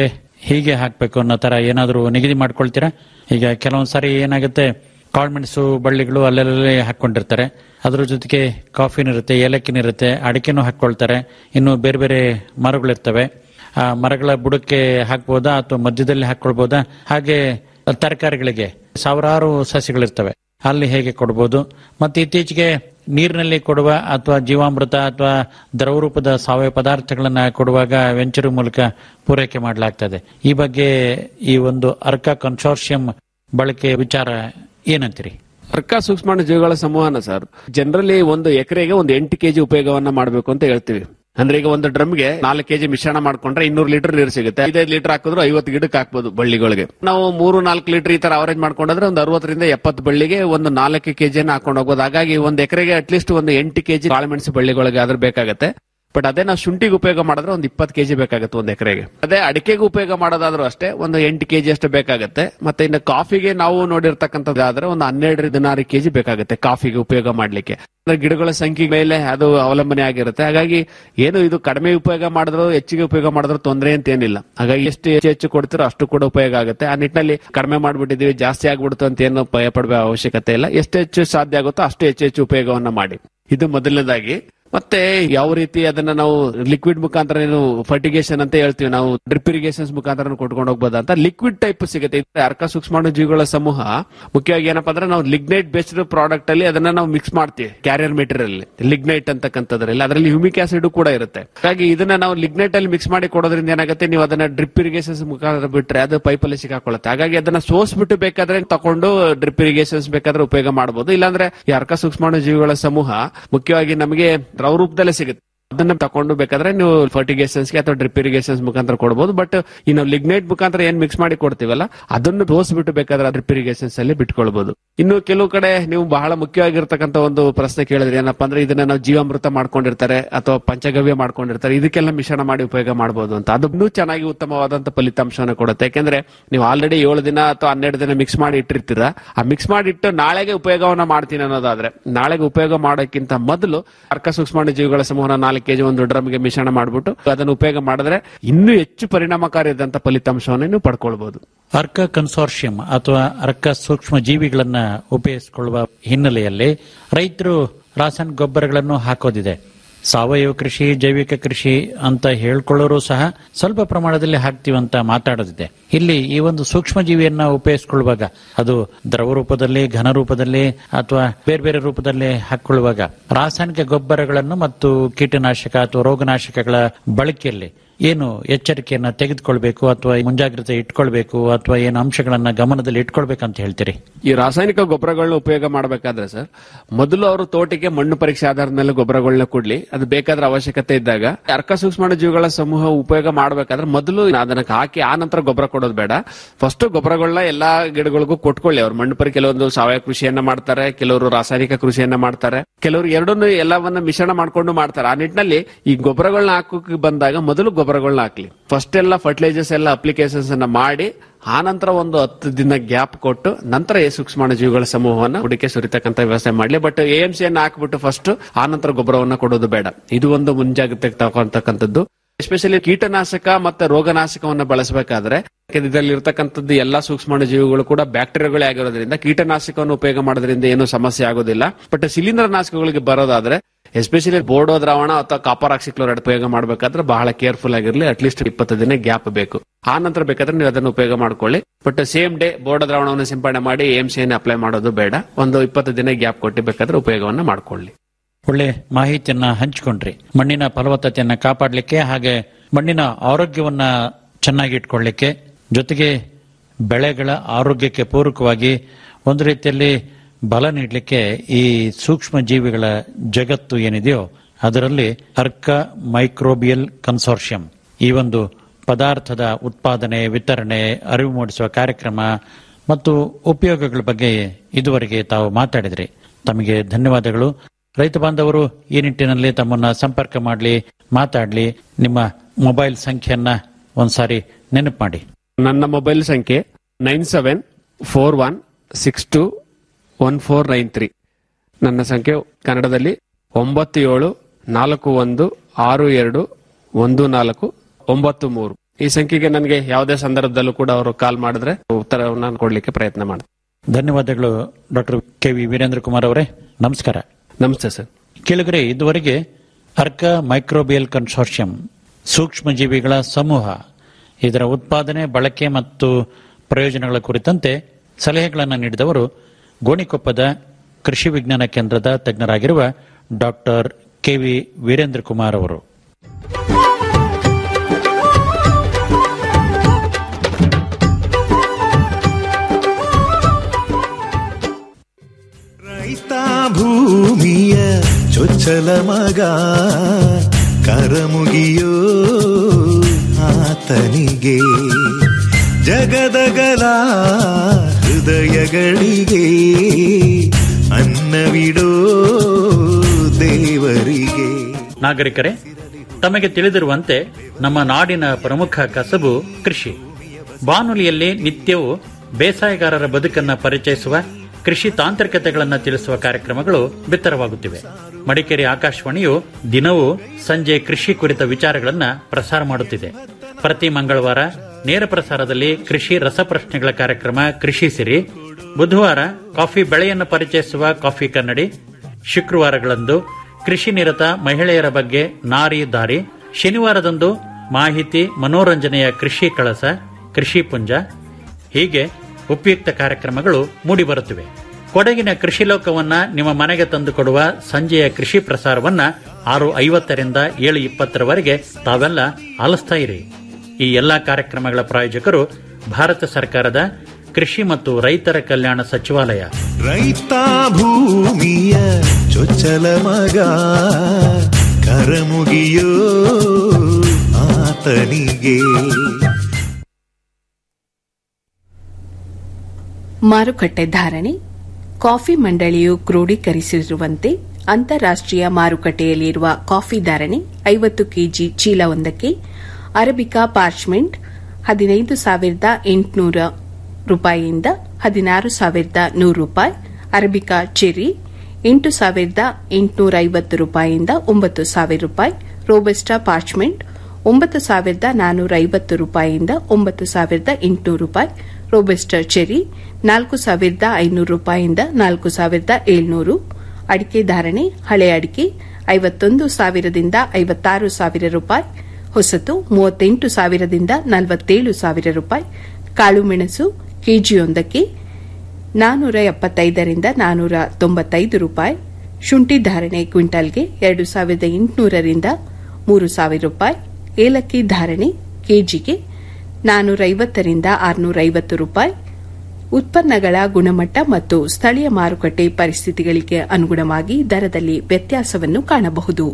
ಹೀಗೆ ಹಾಕಬೇಕು ಅನ್ನೋ ತರ ಏನಾದರೂ ನಿಗದಿ ಮಾಡ್ಕೊಳ್ತೀರಾ ಈಗ ಕೆಲವೊಂದ್ ಸಾರಿ ಏನಾಗುತ್ತೆ ಕಾಳ್ಮೆಣಸು ಬಳ್ಳಿಗಳು ಅಲ್ಲೆಲ್ಲೇ ಹಾಕೊಂಡಿರ್ತಾರೆ ಅದ್ರ ಜೊತೆಗೆ ಕಾಫಿನೂ ಇರುತ್ತೆ ಏಲಕ್ಕಿನೂ ಇರುತ್ತೆ ಅಡಿಕೆನೂ ಹಾಕೊಳ್ತಾರೆ ಇನ್ನು ಬೇರೆ ಬೇರೆ ಮರಗಳಿರ್ತವೆ ಆ ಮರಗಳ ಬುಡಕ್ಕೆ ಹಾಕ್ಬೋದಾ ಅಥವಾ ಮಧ್ಯದಲ್ಲಿ ಹಾಕೊಳ್ಬೋದಾ ಹಾಗೆ ತರಕಾರಿಗಳಿಗೆ ಸಾವಿರಾರು ಸಸ್ಯಗಳಿರ್ತವೆ ಅಲ್ಲಿ ಹೇಗೆ ಕೊಡ್ಬೋದು ಮತ್ತೆ ಇತ್ತೀಚೆಗೆ ನೀರಿನಲ್ಲಿ ಕೊಡುವ ಅಥವಾ ಜೀವಾಮೃತ ಅಥವಾ ದ್ರವರೂಪದ ಸಾವಯವ ಪದಾರ್ಥಗಳನ್ನ ಕೊಡುವಾಗ ವೆಂಚರ್ ಮೂಲಕ ಪೂರೈಕೆ ಮಾಡಲಾಗ್ತದೆ ಈ ಬಗ್ಗೆ ಈ ಒಂದು ಅರ್ಕ ಕನ್ಸೋರ್ಷಿಯಂ ಬಳಕೆ ವಿಚಾರ ಏನಂತೀರಿ ಅರ್ಕ ಸೂಕ್ಷ್ಮಾಣು ಜೀವಿಗಳ ಸಮೂಹನ ಸರ್ ಜನರಲಿ ಒಂದು ಎಕರೆಗೆ ಒಂದು ಎಂಟು ಕೆಜಿ ಉಪಯೋಗವನ್ನ ಮಾಡಬೇಕು ಅಂತ ಹೇಳ್ತೀವಿ ಅಂದ್ರೆ ಈಗ ಒಂದು ಡ್ರಮ್ಗೆ ನಾಲ್ಕು ಕೆಜಿ ಮಿಶ್ರಣ ಮಾಡ್ಕೊಂಡ್ರೆ ಇನ್ನೂರು ಲೀಟರ್ ನೀರು ಸಿಗುತ್ತೆ ಐದೈದು ಲೀಟರ್ ಹಾಕಿದ್ರು ಐವತ್ತು ಗಿಡಕ್ಕೆ ಹಾಕ್ಬೋದು ಬಳ್ಳಿಗಳಿಗೆ ನಾವು ಮೂರು ನಾಲ್ಕು ಲೀಟರ್ ಈ ತರ ಅವರೇಜ್ ಮಾಡ್ಕೊಂಡ್ರೆ ಒಂದು ಅರವತ್ತರಿಂದ ಎಪ್ಪತ್ತು ಬಳ್ಳಿಗೆ ಒಂದು ನಾಲ್ಕು ಕೆಜಿಯನ್ನು ಹಾಕೊಂಡು ಹೋಗ್ಬೋದು ಹಾಗಾಗಿ ಒಂದು ಎಕರೆಗೆ ಅಟ್ಲೀಸ್ಟ್ ಒಂದು ಎಂಟು ಕೆಜಿ ಕಾಳುಮೆಣಸು ಬಳ್ಳಿಗಳಿಗೆ ಅದ್ರ ಬೇಕಾಗುತ್ತೆ ಬಟ್ ಅದೇ ನಾವು ಶುಂಠಿಗೆ ಉಪಯೋಗ ಮಾಡಿದ್ರೆ ಒಂದು ಇಪ್ಪತ್ತು ಕೆಜಿ ಬೇಕಾಗುತ್ತೆ ಒಂದು ಎಕರೆಗೆ ಅದೇ ಅಡಿಕೆಗೆ ಉಪಯೋಗ ಮಾಡೋದಾದ್ರೂ ಅಷ್ಟೇ ಒಂದು ಎಂಟು ಕೆಜಿ ಅಷ್ಟು ಬೇಕಾಗುತ್ತೆ ಮತ್ತೆ ಇನ್ನು ಕಾಫಿಗೆ ನಾವು ನೋಡಿರ್ತಕ್ಕಂಥದ್ದಾದ್ರೆ ಒಂದು ಹನ್ನೆರಡು ಹದಿನಾರು ಕೆಜಿ ಬೇಕಾಗುತ್ತೆ ಕಾಫಿಗೆ ಉಪಯೋಗ ಮಾಡ್ಲಿಕ್ಕೆ ಅಂದ್ರೆ ಗಿಡಗಳ ಸಂಖ್ಯೆ ಮೇಲೆ ಅದು ಅವಲಂಬನೆ ಆಗಿರುತ್ತೆ ಹಾಗಾಗಿ ಏನು ಇದು ಕಡಿಮೆ ಉಪಯೋಗ ಮಾಡಿದ್ರು ಹೆಚ್ಚಿಗೆ ಉಪಯೋಗ ಮಾಡಿದ್ರು ತೊಂದರೆ ಅಂತ ಏನಿಲ್ಲ ಹಾಗಾಗಿ ಎಷ್ಟು ಹೆಚ್ಚು ಹೆಚ್ಚು ಕೊಡ್ತೀರೋ ಅಷ್ಟು ಕೂಡ ಉಪಯೋಗ ಆಗುತ್ತೆ ಆ ನಿಟ್ಟಿನಲ್ಲಿ ಕಡಿಮೆ ಮಾಡ್ಬಿಟ್ಟಿದೀವಿ ಜಾಸ್ತಿ ಆಗ್ಬಿಡ್ತು ಅಂತ ಏನು ಭಯ ಪಡುವ ಅವಶ್ಯಕತೆ ಇಲ್ಲ ಎಷ್ಟು ಹೆಚ್ಚು ಸಾಧ್ಯ ಆಗುತ್ತೋ ಅಷ್ಟು ಹೆಚ್ಚು ಹೆಚ್ಚು ಉಪಯೋಗವನ್ನ ಮಾಡಿ ಇದು ಮೊದಲನೇದಾಗಿ ಮತ್ತೆ ಯಾವ ರೀತಿ ಅದನ್ನ ನಾವು ಲಿಕ್ವಿಡ್ ಮುಖಾಂತರ ಏನು ಫರ್ಟಿಗೇಷನ್ ಅಂತ ಹೇಳ್ತೀವಿ ನಾವು ಡ್ರಿಪ್ ಇರಿಗೇಷನ್ಸ್ ಮುಖಾಂತರ ಕೊಟ್ಕೊಂಡು ಹೋಗ್ಬೋದು ಅಂತ ಲಿಕ್ವಿಡ್ ಟೈಪ್ ಸಿಗುತ್ತೆ ಇದು ಅರ್ಕ ಸೂಕ್ಷ್ಮಾಣು ಜೀವಿಗಳ ಸಮೂಹ ಮುಖ್ಯವಾಗಿ ಏನಪ್ಪಾ ಅಂದ್ರೆ ನಾವು ಲಿಗ್ನೈಟ್ ಬೇಸ್ಡ್ ಪ್ರಾಡಕ್ಟ್ ಅಲ್ಲಿ ಅದನ್ನ ನಾವು ಮಿಕ್ಸ್ ಮಾಡ್ತೀವಿ ಕ್ಯಾರಿಯರ್ ಮೆಟೀರಿಯಲ್ ಲಿಗ್ನೈಟ್ ಅಂತಕ್ಕಂಥದ್ರಲ್ಲಿ ಅದರಲ್ಲಿ ಹ್ಯೂಮಿಕ್ ಆಸಿಡ್ ಕೂಡ ಇರುತ್ತೆ ಹಾಗಾಗಿ ಇದನ್ನ ನಾವು ಲಿಗ್ನೈಟ್ ಅಲ್ಲಿ ಮಿಕ್ಸ್ ಮಾಡಿ ಕೊಡೋದ್ರಿಂದ ಏನಾಗುತ್ತೆ ನೀವು ಅದನ್ನ ಡ್ರಿಪ್ ಇರಿಗೇಷನ್ಸ್ ಮುಖಾಂತರ ಬಿಟ್ರೆ ಅದು ಪೈಪಲ್ಲಿ ಸಿಕ್ಕಾಕೊಳ್ಳುತ್ತೆ ಹಾಗಾಗಿ ಅದನ್ನ ಸೋಸ್ಬಿಟ್ಟು ಬೇಕಾದ್ರೆ ತಕೊಂಡು ಡ್ರಿಪ್ ಇರಿಗೇಷನ್ಸ್ ಬೇಕಾದ್ರೆ ಉಪಯೋಗ ಮಾಡಬಹುದು ಇಲ್ಲಾಂದ್ರೆ ಈ ಅರ್ಕ ಸೂಕ್ಷ್ಮಾಣು ಜೀವಿಗಳ ಸಮೂಹ ಮುಖ್ಯವಾಗಿ ನಮಗೆ ದ್ರವ ರೂಪದಲ್ಲೇ ಸಿಗುತ್ತೆ ಅದನ್ನ ತಕೊಂಡು ಬೇಕಾದ್ರೆ ನೀವು ಫರ್ಟಿಗೇಷನ್ಸ್ಗೆ ಅಥವಾ ಡ್ರಿಪ್ ಇರಿಗೇಷನ್ಸ್ ಮುಖಾಂತರ ಕೊಡಬಹುದು ಬಟ್ ಈ ನಾವು ಲಿಗ್ನೈಟ್ ಮುಖಾಂತರ ಏನ್ ಮಿಕ್ಸ್ ಮಾಡಿ ಕೊಡ್ತೀವಲ್ಲ ಅದನ್ನು ಬಿಟ್ಟು ಬೇಕಾದ್ರೆ ಡ್ರಿಪ್ ಇರಿಗೇಷನ್ಸ್ ಅಲ್ಲಿ ಬಿಟ್ಕೊಳ್ಬಹುದು ಇನ್ನು ಕೆಲವು ಕಡೆ ನೀವು ಬಹಳ ಮುಖ್ಯವಾಗಿರ್ತಕ್ಕಂಥ ಒಂದು ಪ್ರಶ್ನೆ ಕೇಳಿದ್ರೆ ಏನಪ್ಪಾ ಅಂದ್ರೆ ಇದನ್ನ ನಾವು ಜೀವಾಮೃತ ಮಾಡ್ಕೊಂಡಿರ್ತಾರೆ ಅಥವಾ ಪಂಚಗವ್ಯ ಮಾಡ್ಕೊಂಡಿರ್ತಾರೆ ಇದಕ್ಕೆಲ್ಲ ಮಿಶ್ರಣ ಮಾಡಿ ಉಪಯೋಗ ಮಾಡಬಹುದು ಅಂತ ಅದು ಇನ್ನೂ ಚೆನ್ನಾಗಿ ಉತ್ತಮವಾದಂತ ಫಲಿತಾಂಶವನ್ನು ಕೊಡುತ್ತೆ ಯಾಕೆಂದ್ರೆ ನೀವು ಆಲ್ರೆಡಿ ಏಳು ದಿನ ಅಥವಾ ಹನ್ನೆರಡು ದಿನ ಮಿಕ್ಸ್ ಮಾಡಿ ಇಟ್ಟಿರ್ತೀರಾ ಆ ಮಿಕ್ಸ್ ಮಾಡಿಟ್ಟು ನಾಳೆಗೆ ಉಪಯೋಗವನ್ನ ಮಾಡ್ತೀನಿ ಅನ್ನೋದಾದ್ರೆ ನಾಳೆಗೆ ಉಪಯೋಗ ಮಾಡೋಕ್ಕಿಂತ ಮೊದಲು ಅರ್ಕ ಸೂಕ್ಷ್ಮಾಣು ಜೀವಿಗಳ ಸಮೂಹನ ನಾಲ್ಕು ಕೆಜಿ ಒಂದು ಡ್ರಮ್ಗೆ ಮಿಶ್ರಣ ಮಾಡ್ಬಿಟ್ಟು ಅದನ್ನು ಉಪಯೋಗ ಮಾಡಿದ್ರೆ ಇನ್ನೂ ಹೆಚ್ಚು ಪರಿಣಾಮಕಾರಿಯಾದಂತ ಫಲಿತಾಂಶವನ್ನು ನೀವು ಪಡ್ಕೊಳ್ಬಹುದು ಅರ್ಕ ಕನ್ಸೋರ್ಷಿಯಂ ಅಥವಾ ಅರ್ಕ ಸೂಕ್ಷ್ಮ ಜೀವಿಗಳನ್ನ ಉಪಯೋಗಿಸಿಕೊಳ್ಳುವ ಹಿನ್ನೆಲೆಯಲ್ಲಿ ರೈತರು ರಾಸಾಯನಿಕ ಗೊಬ್ಬರಗಳನ್ನು ಹಾಕೋದಿದೆ ಸಾವಯವ ಕೃಷಿ ಜೈವಿಕ ಕೃಷಿ ಅಂತ ಹೇಳ್ಕೊಳ್ಳೋರು ಸಹ ಸ್ವಲ್ಪ ಪ್ರಮಾಣದಲ್ಲಿ ಹಾಕ್ತಿವಂತ ಮಾತಾಡೋದಿದೆ ಇಲ್ಲಿ ಈ ಒಂದು ಸೂಕ್ಷ್ಮ ಜೀವಿಯನ್ನ ಉಪಯೋಗಿಸಿಕೊಳ್ಳುವಾಗ ಅದು ದ್ರವ ರೂಪದಲ್ಲಿ ಘನ ರೂಪದಲ್ಲಿ ಅಥವಾ ಬೇರೆ ಬೇರೆ ರೂಪದಲ್ಲಿ ಹಾಕೊಳ್ಳುವಾಗ ರಾಸಾಯನಿಕ ಗೊಬ್ಬರಗಳನ್ನು ಮತ್ತು ಕೀಟನಾಶಕ ಅಥವಾ ರೋಗನಾಶಕಗಳ ಬಳಕೆಯಲ್ಲಿ ಏನು ಎಚ್ಚರಿಕೆಯನ್ನ ತೆಗೆದುಕೊಳ್ಬೇಕು ಅಥವಾ ಮುಂಜಾಗ್ರತೆ ಇಟ್ಕೊಳ್ಬೇಕು ಅಥವಾ ಏನು ಅಂಶಗಳನ್ನ ಗಮನದಲ್ಲಿ ಇಟ್ಕೊಳ್ಬೇಕಂತ ಹೇಳ್ತೀರಿ ಈ ರಾಸಾಯನಿಕ ಗೊಬ್ಬರಗಳನ್ನ ಉಪಯೋಗ ಮಾಡಬೇಕಾದ್ರೆ ಸರ್ ಮೊದಲು ಅವರು ತೋಟಕ್ಕೆ ಮಣ್ಣು ಪರೀಕ್ಷೆ ಆಧಾರದ ಮೇಲೆ ಗೊಬ್ಬರಗಳನ್ನ ಕೊಡ್ಲಿ ಅದು ಬೇಕಾದ್ರೆ ಅವಶ್ಯಕತೆ ಇದ್ದಾಗ ಅರ್ಕ ಸೂಕ್ಷ್ಮಾಣು ಜೀವಿಗಳ ಸಮೂಹ ಉಪಯೋಗ ಮಾಡಬೇಕಾದ್ರೆ ಮೊದಲು ಅದನ್ನ ಹಾಕಿ ಆ ನಂತರ ಗೊಬ್ಬರ ಕೊಡೋದು ಬೇಡ ಫಸ್ಟ್ ಗೊಬ್ಬರಗಳನ್ನ ಎಲ್ಲಾ ಗಿಡಗಳಿಗೂ ಕೊಟ್ಕೊಳ್ಳಿ ಅವ್ರು ಮಣ್ಣು ಪರಿ ಕೆಲವೊಂದು ಸಾವಯವ ಕೃಷಿಯನ್ನ ಮಾಡ್ತಾರೆ ಕೆಲವರು ರಾಸಾಯನಿಕ ಕೃಷಿಯನ್ನ ಮಾಡ್ತಾರೆ ಕೆಲವರು ಎರಡನ್ನೂ ಎಲ್ಲವನ್ನ ಮಿಶ್ರಣ ಮಾಡ್ಕೊಂಡು ಮಾಡ್ತಾರೆ ಆ ನಿಟ್ಟಿನಲ್ಲಿ ಈ ಗೊಬ್ಬರಗಳನ್ನ ಹಾಕೋಕೆ ಬಂದಾಗ ಮೊದಲು ಗೊಬ್ಬರಗಳನ್ನ ಹಾಕ್ಲಿ ಫಸ್ಟ್ ಎಲ್ಲ ಫರ್ಟಿಲೈಸರ್ಸ್ ಎಲ್ಲ ಅಪ್ಲಿಕೇಶನ್ಸ್ ಅನ್ನ ಮಾಡಿ ಆ ನಂತರ ಒಂದು ಹತ್ತು ದಿನ ಗ್ಯಾಪ್ ಕೊಟ್ಟು ನಂತರ ಈ ಸೂಕ್ಷ್ಮಾಣು ಜೀವಿಗಳ ಸಮೂಹವನ್ನ ಹುಡಿಕೆ ಸುರಿತಕ್ಕಂತ ವ್ಯವಸ್ಥೆ ಮಾಡ್ಲಿ ಬಟ್ ಎ ಎಂ ಸಿ ಅನ್ನ ಹಾಕ್ಬಿಟ್ಟು ಫಸ್ಟ್ ಆ ನಂತರ ಗೊಬ್ಬರವನ್ನ ಕೊಡೋದು ಬೇಡ ಇದು ಒಂದು ಮುಂಜಾಗ್ರತೆ ತಗೊಂತಕ್ಕಂಥದ್ದು ಎಸ್ಪೆಷಲಿ ಕೀಟನಾಶಕ ಮತ್ತೆ ರೋಗನಾಶಕವನ್ನ ಬಳಸಬೇಕಾದ್ರೆ ಇದರಲ್ಲಿ ಇರತಕ್ಕಂಥದ್ದು ಎಲ್ಲಾ ಸೂಕ್ಷ್ಮಾಣು ಜೀವಿಗಳು ಕೂಡ ಬ್ಯಾಕ್ಟೀರಿಯಾಗಳೇ ಆಗಿರೋದ್ರಿಂದ ಕೀಟನಾಶಕವನ್ನು ಉಪಯೋಗ ಮಾಡೋದ್ರಿಂದ ಏನು ಸಮಸ್ಯೆ ಆಗೋದಿಲ್ಲ ಬಟ್ ಶಿಲೀಂಧ್ರ ನಾಶಕಗಳಿಗೆ ಬರೋದಾದ್ರೆ ಎಸ್ಪೆಷಲಿ ಬೋರ್ಡೋ ದ್ರಾವಣ ಅಥವಾ ಕಾಪರ್ ಆಕ್ಸಿಕ್ಲೋರೈಡ್ ಉಪಯೋಗ ಮಾಡಬೇಕಾದ್ರೆ ಬಹಳ ಕೇರ್ಫುಲ್ ಆಗಿರ್ಲಿ ಅಟ್ಲೀಸ್ಟ್ ಇಪ್ಪತ್ತು ದಿನ ಗ್ಯಾಪ್ ಬೇಕು ಆ ನಂತರ ಬೇಕಾದ್ರೆ ನೀವು ಅದನ್ನು ಉಪಯೋಗ ಮಾಡ್ಕೊಳ್ಳಿ ಬಟ್ ಸೇಮ್ ಡೇ ಬೋರ್ಡ ದ್ರಾವಣವನ್ನು ಸಿಂಪಡಣೆ ಮಾಡಿ ಎಂ ಸಿ ಅಪ್ಲೈ ಮಾಡೋದು ಬೇಡ ಒಂದು ಇಪ್ಪತ್ತು ದಿನ ಗ್ಯಾಪ್ ಕೊಟ್ಟು ಬೇಕಾದ್ರೆ ಉಪಯೋಗವನ್ನ ಮಾಡ್ಕೊಳ್ಳಿ ಒಳ್ಳೆ ಮಾಹಿತಿಯನ್ನ ಹಂಚಿಕೊಂಡ್ರಿ ಮಣ್ಣಿನ ಫಲವತ್ತತೆಯನ್ನ ಕಾಪಾಡಲಿಕ್ಕೆ ಹಾಗೆ ಮಣ್ಣಿನ ಆರೋಗ್ಯವನ್ನ ಚೆನ್ನಾಗಿ ಇಟ್ಕೊಳ್ಳಿಕ್ಕೆ ಜೊತೆಗೆ ಬೆಳೆಗಳ ಆರೋಗ್ಯಕ್ಕೆ ಪೂರಕವಾಗಿ ಒಂದು ರೀತಿಯಲ್ಲಿ ಬಲ ನೀಡಲಿಕ್ಕೆ ಈ ಸೂಕ್ಷ್ಮ ಜೀವಿಗಳ ಜಗತ್ತು ಏನಿದೆಯೋ ಅದರಲ್ಲಿ ಅರ್ಕ ಮೈಕ್ರೋಬಿಯಲ್ ಕನ್ಸೋರ್ಷಿಯಂ ಈ ಒಂದು ಪದಾರ್ಥದ ಉತ್ಪಾದನೆ ವಿತರಣೆ ಅರಿವು ಮೂಡಿಸುವ ಕಾರ್ಯಕ್ರಮ ಮತ್ತು ಉಪಯೋಗಗಳ ಬಗ್ಗೆ ಇದುವರೆಗೆ ತಾವು ಮಾತಾಡಿದ್ರಿ ತಮಗೆ ಧನ್ಯವಾದಗಳು ರೈತ ಬಾಂಧವರು ಈ ನಿಟ್ಟಿನಲ್ಲಿ ತಮ್ಮನ್ನ ಸಂಪರ್ಕ ಮಾಡಲಿ ಮಾತಾಡ್ಲಿ ನಿಮ್ಮ ಮೊಬೈಲ್ ಸಂಖ್ಯೆಯನ್ನ ಒಂದ್ಸಾರಿ ನೆನಪು ಮಾಡಿ ನನ್ನ ಮೊಬೈಲ್ ಸಂಖ್ಯೆ nine seven four one six two one four nine three ನನ್ನ ಸಂಖ್ಯೆ ಕನ್ನಡದಲ್ಲಿ ಒಂಬತ್ತು ಏಳು ನಾಲ್ಕು ಒಂದು ಆರು ಎರಡು ಒಂದು ನಾಲ್ಕು ಒಂಬತ್ತು ಮೂರು ಈ ಸಂಖ್ಯೆಗೆ ನನಗೆ ಯಾವುದೇ ಸಂದರ್ಭದಲ್ಲೂ ಕೂಡ ಅವರು ಕಾಲ್ ಮಾಡಿದ್ರೆ ಉತ್ತರವನ್ನು ನಾನು ಕೊಡ್ಲಿಕ್ಕೆ ಪ್ರಯತ್ನ ಮಾಡ್ತೀನಿ ಧನ್ಯವಾದಗಳು doctor K V Veerendra Kumar ಅವರೇ ನಮಸ್ಕಾರ ನಮಸ್ತೆ ಸರ್ ಕೇಳಿದ್ರೆ ಇದುವರೆಗೆ ಅರ್ಕ ಮೈಕ್ರೋಬಿಯಲ್ ಕನ್ಸೋರ್ಷಿಯಂ ಸೂಕ್ಷ್ಮ ಜೀವಿಗಳ ಸಮೂಹ ಇದರ ಉತ್ಪಾದನೆ ಬಳಕೆ ಮತ್ತು ಪ್ರಯೋಜನಗಳ ಕುರಿತಂತೆ ಸಲಹೆಗಳನ್ನು ನೀಡಿದವರು ಗೋಣಿಕೊಪ್ಪದ ಕೃಷಿ ವಿಜ್ಞಾನ ಕೇಂದ್ರದ ತಜ್ಞರಾಗಿರುವ doctor K V Veerendra Kumar ಅವರು ರೈತ ಭೂಮಿಯ ಚೊಚ್ಚಲ ಮಗ ಕರಮುಗಿಯೋ ಆತನಿಗೆ ಜಗದಗಲ ಹೃದಯಗಳಿಗೆ ಅನ್ನವಿಡೋ ದೇವರಿಗೆ ನಾಗರಿಕರೇ ತಮಗೆ ತಿಳಿದಿರುವಂತೆ ನಮ್ಮ ನಾಡಿನ ಪ್ರಮುಖ ಕಸಬು ಕೃಷಿ ಬಾನುಲಿಯಲ್ಲಿ ನಿತ್ಯವೂ ಬೇಸಾಯಗಾರರ ಬದುಕನ್ನ ಪರಿಚಯಿಸುವ ಕೃಷಿ ತಾಂತ್ರಿಕತೆಗಳನ್ನು ತಿಳಿಸುವ ಕಾರ್ಯಕ್ರಮಗಳು ಬಿತ್ತರವಾಗುತ್ತಿವೆ ಮಡಿಕೇರಿ ಆಕಾಶವಾಣಿಯು ದಿನವೂ ಸಂಜೆ ಕೃಷಿ ಕುರಿತ ವಿಚಾರಗಳನ್ನ ಪ್ರಸಾರ ಮಾಡುತ್ತಿದೆ ಪ್ರತಿ ಮಂಗಳವಾರ ನೇರ ಪ್ರಸಾರದಲ್ಲಿ ಕೃಷಿ ರಸಪ್ರಶ್ನೆಗಳ ಕಾರ್ಯಕ್ರಮ ಕೃಷಿ ಸಿರಿ ಬುಧವಾರ ಕಾಫಿ ಬೆಳೆಯನ್ನು ಪರಿಚಯಿಸುವ ಕಾಫಿ ಕನ್ನಡಿ ಶುಕ್ರವಾರಗಳಂದು ಕೃಷಿ ನಿರತ ಮಹಿಳೆಯರ ಬಗ್ಗೆ ನಾರಿ ದಾರಿ ಶನಿವಾರದಂದು ಮಾಹಿತಿ ಮನೋರಂಜನೆಯ ಕೃಷಿ ಕಳಸ ಕೃಷಿ ಪುಂಜ ಹೀಗೆ ಉಪಯುಕ್ತ ಕಾರ್ಯಕ್ರಮಗಳು ಮೂಡಿಬರುತ್ತಿವೆ ಕೊಡಗಿನ ಕೃಷಿ ಲೋಕವನ್ನ ನಿಮ್ಮ ಮನೆಗೆ ತಂದುಕೊಡುವ ಸಂಜೆಯ ಕೃಷಿ ಪ್ರಸಾರವನ್ನ ಆರು ಐವತ್ತರಿಂದ ಏಳು ಇಪ್ಪತ್ತರವರೆಗೆ ತಾವೆಲ್ಲ ಆಲಿಸ್ತಾ ಇರಿ ಈ ಎಲ್ಲಾ ಕಾರ್ಯಕ್ರಮಗಳ ಪ್ರಾಯೋಜಕರು ಭಾರತ ಸರ್ಕಾರದ ಕೃಷಿ ಮತ್ತು ರೈತರ ಕಲ್ಯಾಣ ಸಚಿವಾಲಯ ರೈತ ಭೂಮಿಯ ಚೊಚ್ಚಲ ಮಗ ಕರಮುಗಿಯೋ ಆತನಿಗೆ ಮಾರುಕಟ್ಟೆ ಧಾರಣೆ ಕಾಫಿ ಮಂಡಳಿಯು ಕ್ರೋಢೀಕರಿಸಿರುವಂತೆ ಅಂತಾರಾಷ್ಟೀಯ ಮಾರುಕಟ್ಟೆಯಲ್ಲಿರುವ ಕಾಫಿ ಧಾರಣೆ ಐವತ್ತು ಕೆಜಿ ಚೀಲವೊಂದಕ್ಕೆ ಅರಬಿಕಾ ಪಾರ್ಚ್ಮೆಂಟ್ ಹದಿನೈದು ಸಾವಿರದ ಎಂಟುನೂರ ರೂಪಾಯಿಯಿಂದ ಹದಿನಾರು ಸಾವಿರದ ನೂರು ರೂಪಾಯಿ ಅರಬಿಕಾ ಚೆರಿ ಎಂಟು ಸಾವಿರದ ಎಂಟುನೂರ ಐವತ್ತು ರೂಪಾಯಿಯಿಂದ ಒಂಬತ್ತು ಸಾವಿರ ರೂಪಾಯಿ ರೋಬಸ್ಟಾ ಪಾರ್ಚ್ಮೆಂಟ್ ಒಂಬತ್ತು ಸಾವಿರದ ನಾನ್ನೂರ ಐವತ್ತು ರೂಪಾಯಿಯಿಂದ ಒಂಬತ್ತು ಸಾವಿರದ ಎಂಟುನೂರು ರೂಪಾಯಿ ರೋಬೆಸ್ಟರ್ ಚೆರಿ ನಾಲ್ಕು ಸಾವಿರದ ಐನೂರು ರೂಪಾಯಿಯಿಂದ ನಾಲ್ಕು ಸಾವಿರದ ಏಳ್ನೂರು ಅಡಿಕೆ ಧಾರಣೆ ಹಳೆ ಅಡಿಕೆ ಐವತ್ತೊಂದು ಸಾವಿರದಿಂದ ಐವತ್ತಾರು ಸಾವಿರ ರೂಪಾಯಿ ಹೊಸತು ಮೂವತ್ತೆಂಟು ಸಾವಿರದಿಂದ ನಲವತ್ತೇಳು ಸಾವಿರ ರೂಪಾಯಿ ಕಾಳುಮೆಣಸು ಕೆಜಿಯೊಂದಕ್ಕೆ ನಾನೂರ ಎಪ್ಪತ್ತೈದರಿಂದ ನಾನೂರ ತೊಂಬತ್ತೈದು ರೂಪಾಯಿ ಶುಂಠಿ ಧಾರಣೆ ಕ್ವಿಂಟಲ್ಗೆ ಎರಡು ಸಾವಿರದ ಎಂಟುನೂರರಿಂದ ಮೂರು ಸಾವಿರ ರೂಪಾಯಿ ಏಲಕ್ಕಿ ಧಾರಣೆ ಕೆಜಿಗೆ ನಾನೂರ ಐವತ್ತರಿಂದ ಆರುನೂರ ಐವತ್ತು ರೂಪಾಯಿ ಉತ್ಪನ್ನಗಳ ಗುಣಮಟ್ಟ ಮತ್ತು ಸ್ಥಳೀಯ ಮಾರುಕಟ್ಟೆ ಪರಿಸ್ಥಿತಿಗಳಿಗೆ ಅನುಗುಣವಾಗಿ ದರದಲ್ಲಿ ವ್ಯತ್ಯಾಸವನ್ನು ಕಾಣಬಹುದು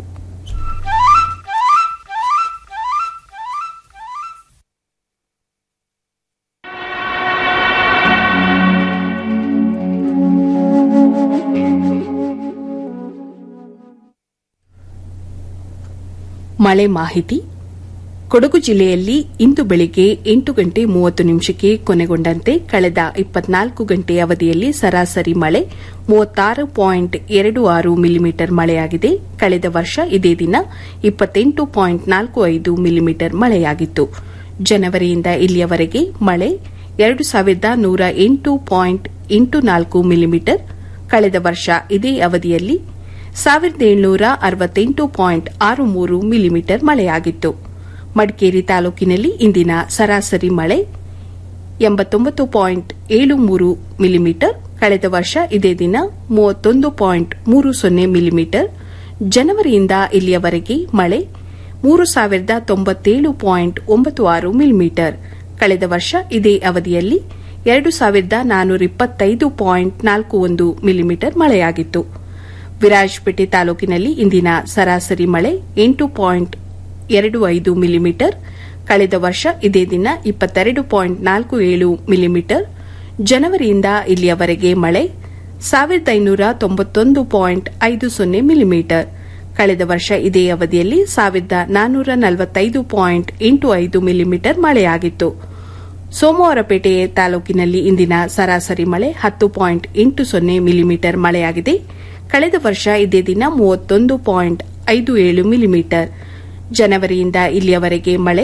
ಮಳೆ ಮಾಹಿತಿ ಕೊಡಗು ಜಿಲ್ಲೆಯಲ್ಲಿ ಇಂದು ಬೆಳಿಗ್ಗೆ ಎಂಟು ಗಂಟೆ ಮೂವತ್ತು ನಿಮಿಷಕ್ಕೆ ಕೊನೆಗೊಂಡಂತೆ ಕಳೆದ ಇಪ್ಪತ್ನಾಲ್ಕು ಗಂಟೆ ಅವಧಿಯಲ್ಲಿ ಸರಾಸರಿ ಮಳೆ ಮೂವತ್ತಾರು ಪಾಯಿಂಟ್ ಎರಡು ಆರು ಮಿಲಿಮೀಟರ್ ಮಳೆಯಾಗಿದೆ ಕಳೆದ ವರ್ಷ ಇದೇ ದಿನ ಇಪ್ಪತ್ತೆಂಟು ಪಾಯಿಂಟ್ ನಾಲ್ಕು ಐದು ಮಿಲಿಮೀಟರ್ ಮಳೆಯಾಗಿತ್ತು ಜನವರಿಯಿಂದ ಇಲ್ಲಿಯವರೆಗೆ ಮಳೆ ಎರಡು ಸಾವಿರದ ನೂರ ಎಂಟು ಪಾಯಿಂಟ್ ಎಂಟು ನಾಲ್ಕು ಮಿಲಿಮೀಟರ್ ಕಳೆದ ವರ್ಷ ಇದೇ ಅವಧಿಯಲ್ಲಿ ಸಾವಿರದ ಏಳ್ನೂರ ಅರವತ್ತೆಂಟು ಪಾಯಿಂಟ್ ಆರು ಮೂರು ಮಿಲಿಮೀಟರ್ ಮಳೆಯಾಗಿತ್ತು ಮಡಿಕೇರಿ ತಾಲೂಕಿನಲ್ಲಿ ಇಂದಿನ ಸರಾಸರಿ ಮಳೆ ಎಂಬತ್ತೊಂಬತ್ತು ಪಾಯಿಂಟ್ ಏಳು ಮೂರು ಮಿಲಿಮೀಟರ್ ಕಳೆದ ವರ್ಷ ಇದೇ ದಿನ ಮೂವತ್ತೊಂದು ಪಾಯಿಂಟ್ ಮೂರು ಸೊನ್ನೆ ಮಿಲಿಮೀಟರ್ ಜನವರಿಯಿಂದ ಇಲ್ಲಿಯವರೆಗೆ ಮಳೆ ಮೂರು ಸಾವಿರದ ತೊಂಬತ್ತೇಳು ಪಾಯಿಂಟ್ ಒಂಬತ್ತು ಆರು ಮಿಲಿಮೀಟರ್ ಕಳೆದ ವರ್ಷ ಇದೇ ಅವಧಿಯಲ್ಲಿ ಎರಡು ಸಾವಿರದ ನಾನ್ನೂರ ಇಪ್ಪತ್ತೈದು ಪಾಯಿಂಟ್ ನಾಲ್ಕು ಒಂದು ಮಿಲಿಮೀಟರ್ ಮಳೆಯಾಗಿತ್ತು ವಿರಾಜಪೇಟೆ ತಾಲೂಕಿನಲ್ಲಿ ಇಂದಿನ ಸರಾಸರಿ ಮಳೆ ಎಂಟು ಪಾಯಿಂಟ್ ಎರಡು ಐದು ಮಿಲಿಮೀಟರ್ ಕಳೆದ ವರ್ಷ ಇದೇ ದಿನ ಇಪ್ಪತ್ತೆರಡು ಪಾಯಿಂಟ್ ನಾಲ್ಕು ಏಳು ಮಿಲಿಮೀಟರ್ ಜನವರಿಯಿಂದ ಇಲ್ಲಿಯವರೆಗೆ ಮಳೆ ಸಾವಿರದ ಐನೂರ ತೊಂಬತ್ತೊಂದು ಪಾಯಿಂಟ್ ಐದು ಸೊನ್ನೆ ಮಿಲಿಮೀಟರ್ ಕಳೆದ ವರ್ಷ ಇದೇ ಅವಧಿಯಲ್ಲಿ ಸಾವಿರದ ನಾನ್ನೂರ ನಲವತ್ತೈದು ಪಾಯಿಂಟ್ ಎಂಟು ಐದು ಮಿಲಿಮೀಟರ್ ಮಳೆಯಾಗಿತ್ತು ಸೋಮವಾರಪೇಟೆ ತಾಲೂಕಿನಲ್ಲಿ ಇಂದಿನ ಸರಾಸರಿ ಮಳೆ ಹತ್ತು ಪಾಯಿಂಟ್ ಎಂಟು ಸೊನ್ನೆ ಮಿಲಿಮೀಟರ್ ಮಳೆಯಾಗಿದೆ ಕಳೆದ ವರ್ಷ ಇದೇ ದಿನ ಮೂವತ್ತೊಂದು ಪಾಯಿಂಟ್ ಐದು ಏಳು ಮಿಲಿಮೀಟರ್ ಜನವರಿಯಿಂದ ಇಲ್ಲಿಯವರೆಗೆ ಮಳೆ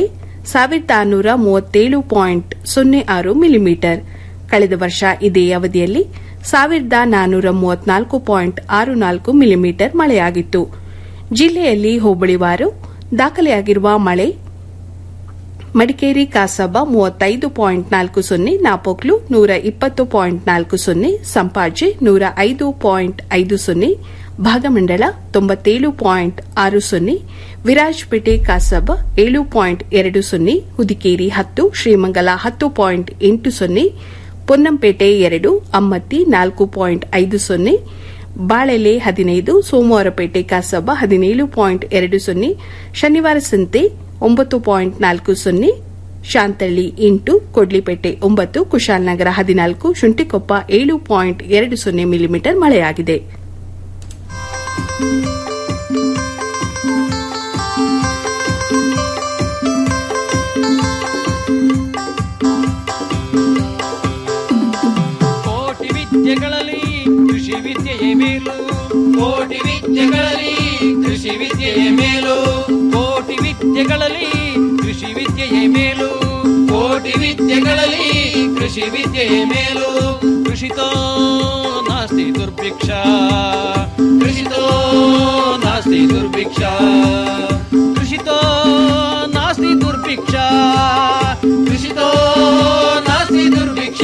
ಸಾವಿರದ ಆರುನೂರ ಮೂವತ್ತೇಳು ಪಾಯಿಂಟ್ ಸೊನ್ನೆ ಆರು ಮಿಲಿಮೀಟರ್ ಕಳೆದ ವರ್ಷ ಇದೇ ಅವಧಿಯಲ್ಲಿ ಸಾವಿರದ ನಾನ್ನೂರ ಮೂವತ್ನಾಲ್ಕು ಪಾಯಿಂಟ್ ಆರು ನಾಲ್ಕು ಮಿಲಿಮೀಟರ್ ಮಳೆಯಾಗಿತ್ತು ಜಿಲ್ಲೆಯಲ್ಲಿ ಹೋಬಳಿವಾರು ದಾಖಲೆಯಾಗಿರುವ ಮಳೆ ಮಡಿಕೇರಿ ಕಾಸಬ ಮೂವತ್ತೈದು ಪಾಯಿಂಟ್ ನಾಲ್ಕು ಸೊನ್ನೆ ನಾಪೋಕ್ಲು ನೂರ ಇಪ್ಪತ್ತು ಪಾಯಿಂಟ್ ನಾಲ್ಕು ಸೊನ್ನೆ ಸಂಪಾಜೆ ನೂರ ಐದು ಪಾಯಿಂಟ್ ಐದು ಸೊನ್ನೆ ಭಾಗಮಂಡಲ ತೊಂಬತ್ತೇಳು ಪಾಯಿಂಟ್ ಆರು ಸೊನ್ನೆ ವಿರಾಜಪೇಟೆ ಕಾಸಬ ಏಳು ಪಾಯಿಂಟ್ ಎರಡು ಸೊನ್ನೆ ಹುದಿಕೇರಿ ಹತ್ತು ಶ್ರೀಮಂಗಲ ಹತ್ತು ಪಾಯಿಂಟ್ ಎಂಟು ಸೊನ್ನೆ ಪೊನ್ನಂಪೇಟೆ ಎರಡು ಅಮ್ಮತ್ತಿ ನಾಲ್ಕು ಪಾಯಿಂಟ್ ಐದು ಸೊನ್ನೆ ಬಾಳೆಲೆ ಹದಿನೈದು ಸೋಮವಾರಪೇಟೆ ಕಾಸಬ ಹದಿನೇಳು ಪಾಯಿಂಟ್ ಎರಡು ಸೊನ್ನೆ ಶನಿವಾರ ಸಂತೆ ಒಂಬತ್ತು ಪಾಯಿಂಟ್ ನಾಲ್ಕು ಸೊನ್ನೆ ಶಾಂತಳ್ಳಿ ಎಂಟು ಕೊಡ್ಲಿಪೇಟೆ ಒಂಬತ್ತು ಕುಶಾಲನಗರ ಹದಿನಾಲ್ಕು ಶುಂಠಿಕೊಪ್ಪ ಏಳು ಪಾಯಿಂಟ್ ಎರಡು ಸೊನ್ನೆ ಮಿಲಿಮೀಟರ್ ಮಳೆಯಾಗಿದೆ ಕೋಟಿ ವಿದ್ಯೆಗಳಲ್ಲಿ ಕೃಷಿ ವಿದ್ಯೆಯೇ ಮೇಲು ಕೋಟಿ ವಿದ್ಯೆಗಳಲ್ಲಿ ಕೃಷಿ ವಿದ್ಯೆಯೇ ಮೇಲು ಕೋಟಿ ವಿದ್ಯೆಗಳಲ್ಲಿ ಕೃಷಿ ವಿದ್ಯೆಯೇ ಮೇಲು ಕೋಟಿ ವಿದ್ಯೆಗಳಲ್ಲಿ ಕೃಷಿ ವಿದ್ಯೆಯೇ ಮೇಲು ಕೃಷಿತೋ ನಾಸ್ತಿ ದುರ್ಭಿಕ್ಷ ಕೃಷಿತೋ ನಾಸ್ತಿ ದುರ್ಭಿಕ್ಷ ಕೃಷಿತೋ ನಾಸ್ತಿ ದುರ್ಭಿಕ್ಷ ಕೃಷಿತೋ ನಾಸ್ತಿ ದುರ್ಭಿಕ್ಷ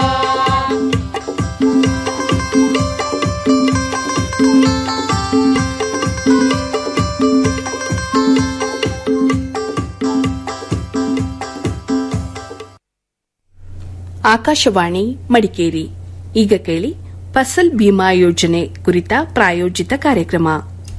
ಆಕಾಶವಾಣಿ ಮಡಿಕೇರಿ ಈಗ ಕೇಳಿ ಫಸಲ್ ಬಿಮಾ ಯೋಜನೆ ಕುರಿತ ಪ್ರಾಯೋಜಿತ ಕಾರ್ಯಕ್ರಮ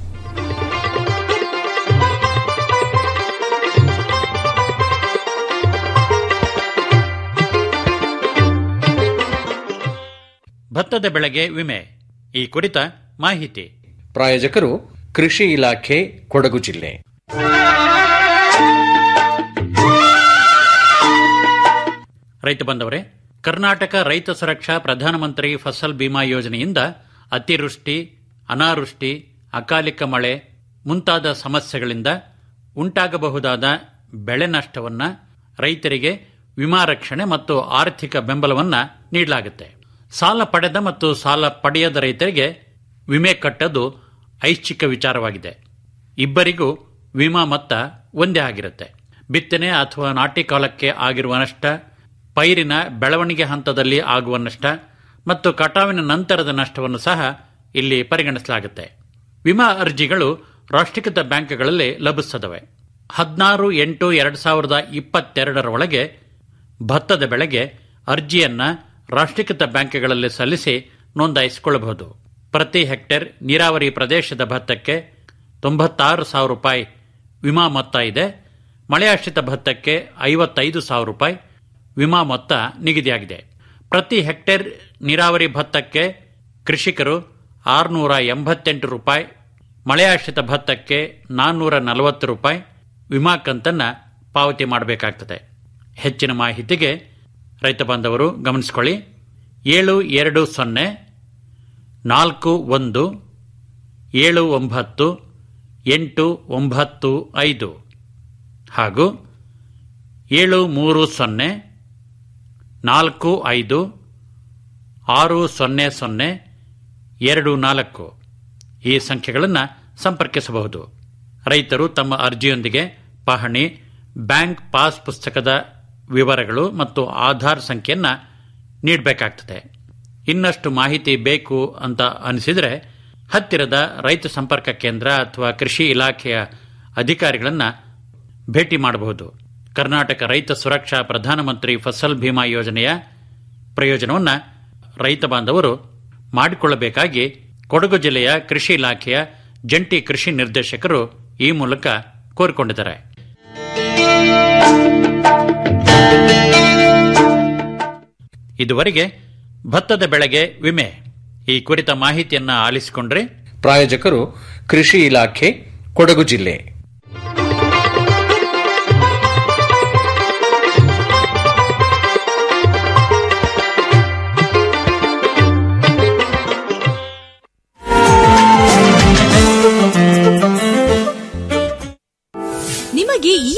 ಭತ್ತದ ಬೆಳೆಗೆ ವಿಮೆ ಈ ಕುರಿತ ಮಾಹಿತಿ ಪ್ರಾಯೋಜಕರು ಕೃಷಿ ಇಲಾಖೆ ಕೊಡಗು ಜಿಲ್ಲೆ ರೈತ ಬಂದವರೇ ಕರ್ನಾಟಕ ರೈತ ಸುರಕ್ಷಾ ಪ್ರಧಾನಮಂತ್ರಿ ಫಸಲ್ ಬಿಮಾ ಯೋಜನೆಯಿಂದ ಅತಿವೃಷ್ಟಿ ಅನಾವೃಷ್ಟಿ ಅಕಾಲಿಕ ಮಳೆ ಮುಂತಾದ ಸಮಸ್ಯೆಗಳಿಂದ ಉಂಟಾಗಬಹುದಾದ ಬೆಳೆ ನಷ್ಟವನ್ನ ರೈತರಿಗೆ ವಿಮಾ ರಕ್ಷಣೆ ಮತ್ತು ಆರ್ಥಿಕ ಬೆಂಬಲವನ್ನ ನೀಡಲಾಗುತ್ತೆ ಸಾಲ ಪಡೆದ ಮತ್ತು ಸಾಲ ಪಡೆಯದ ರೈತರಿಗೆ ವಿಮೆ ಕಟ್ಟೋದು ಐಚ್ಛಿಕ ವಿಚಾರವಾಗಿದೆ ಇಬ್ಬರಿಗೂ ವಿಮಾ ಮೊತ್ತ ಒಂದೇ ಆಗಿರುತ್ತೆ ಬಿತ್ತನೆ ಅಥವಾ ನಾಟಿ ಕಾಲಕ್ಕೆ ಆಗಿರುವ ನಷ್ಟ ಪೈರಿನ ಬೆಳವಣಿಗೆ ಹಂತದಲ್ಲಿ ಆಗುವ ನಷ್ಟ ಮತ್ತು ಕಟಾವಿನ ನಂತರದ ನಷ್ಟವನ್ನು ಸಹ ಇಲ್ಲಿ ಪರಿಗಣಿಸಲಾಗುತ್ತೆ ವಿಮಾ ಅರ್ಜಿಗಳು ರಾಷ್ಟ್ರೀಕೃತ ಬ್ಯಾಂಕ್ಗಳಲ್ಲಿ ಲಭಿಸುತ್ತವೆ ಹದಿನಾರು ಎಂಟು ಎರಡು ಸಾವಿರದ ಇಪ್ಪತ್ತೆರಡರ ಒಳಗೆ ಭತ್ತದ ಬೆಳೆಗೆ ಅರ್ಜಿಯನ್ನ ರಾಷ್ಟ್ರೀಕೃತ ಬ್ಯಾಂಕ್ಗಳಲ್ಲಿ ಸಲ್ಲಿಸಿ ನೋಂದಾಯಿಸಿಕೊಳ್ಳಬಹುದು ಪ್ರತಿ ಹೆಕ್ಟೇರ್ ನೀರಾವರಿ ಪ್ರದೇಶದ ಭತ್ತಕ್ಕೆ ತೊಂಬತ್ತಾರು ಸಾವಿರ ರೂಪಾಯಿ ವಿಮಾ ಮೊತ್ತ ಇದೆ ಮಳೆಯಾಶ್ರಿತ ಭತ್ತಕ್ಕೆ ಐವತ್ತೈದು ಸಾವಿರ ರೂಪಾಯಿ ವಿಮಾ ಮೊತ್ತ ನಿಗದಿಯಾಗಿದೆ ಪ್ರತಿ ಹೆಕ್ಟೇರ್ ನೀರಾವರಿ ಭತ್ತಕ್ಕೆ ಕೃಷಿಕರು ಆರುನೂರ ಎಂಬತ್ತೆಂಟು ರೂಪಾಯಿ ಮಳೆಯಾಶ್ರಿತ ಭತ್ತಕ್ಕೆ ನಾನ್ನೂರ ನಲವತ್ತು ರೂಪಾಯಿ ವಿಮಾ ಕಂತನ್ನ ಪಾವತಿ ಮಾಡಬೇಕಾಗ್ತದೆ ಹೆಚ್ಚಿನ ಮಾಹಿತಿಗೆ ರೈತ ಬಾಂಧವರು ಗಮನಿಸಿಕೊಳ್ಳಿ ಏಳು ಎರಡು ಸೊನ್ನೆ ನಾಲ್ಕು ಒಂದು ಏಳು ಒಂಬತ್ತು ಎಂಟು ಒಂಬತ್ತು ಐದು ಹಾಗೂ ಏಳು ಮೂರು ಸೊನ್ನೆ ನಾಲ್ಕು ಐದು ಆರು ಸೊನ್ನೆ ಸೊನ್ನೆ ಎರಡು ನಾಲ್ಕು ಈ ಸಂಖ್ಯೆಗಳನ್ನು ಸಂಪರ್ಕಿಸಬಹುದು ರೈತರು ತಮ್ಮ ಅರ್ಜಿಯೊಂದಿಗೆ ಪಹಣಿ ಬ್ಯಾಂಕ್ ಪಾಸ್ ಪುಸ್ತಕದ ವಿವರಗಳು ಮತ್ತು ಆಧಾರ್ ಸಂಖ್ಯೆಯನ್ನ ನೀಡಬೇಕಾಗ್ತದೆ ಇನ್ನಷ್ಟು ಮಾಹಿತಿ ಬೇಕು ಅಂತ ಅನಿಸಿದರೆ ಹತ್ತಿರದ ರೈತ ಸಂಪರ್ಕ ಕೇಂದ್ರ ಅಥವಾ ಕೃಷಿ ಇಲಾಖೆಯ ಅಧಿಕಾರಿಗಳನ್ನ ಭೇಟಿ ಮಾಡಬಹುದು ಕರ್ನಾಟಕ ರೈತ ಸುರಕ್ಷಾ ಪ್ರಧಾನಮಂತ್ರಿ ಫಸಲ್ ಭೀಮಾ ಯೋಜನೆಯ ಪ್ರಯೋಜನವನ್ನು ರೈತ ಬಾಂಧವರು ಮಾಡಿಕೊಳ್ಳಬೇಕಾಗಿ ಕೊಡಗು ಜಿಲ್ಲೆಯ ಕೃಷಿ ಇಲಾಖೆಯ ಜಂಟಿ ಕೃಷಿ ನಿರ್ದೇಶಕರು ಈ ಮೂಲಕ ಕೋರಿಕೊಂಡಿದ್ದಾರೆ ಇದುವರೆಗೆ ಭತ್ತದ ಬೆಳೆಗೆ ವಿಮೆ ಈ ಕುರಿತ ಮಾಹಿತಿಯನ್ನ ಆಲಿಸಿಕೊಂಡ್ರೆ ಪ್ರಾಯೋಜಕರು ಕೃಷಿ ಇಲಾಖೆ ಕೊಡಗು ಜಿಲ್ಲೆ ನಿಮಗೆ ಇಎಂಐ ಮೂಲಕ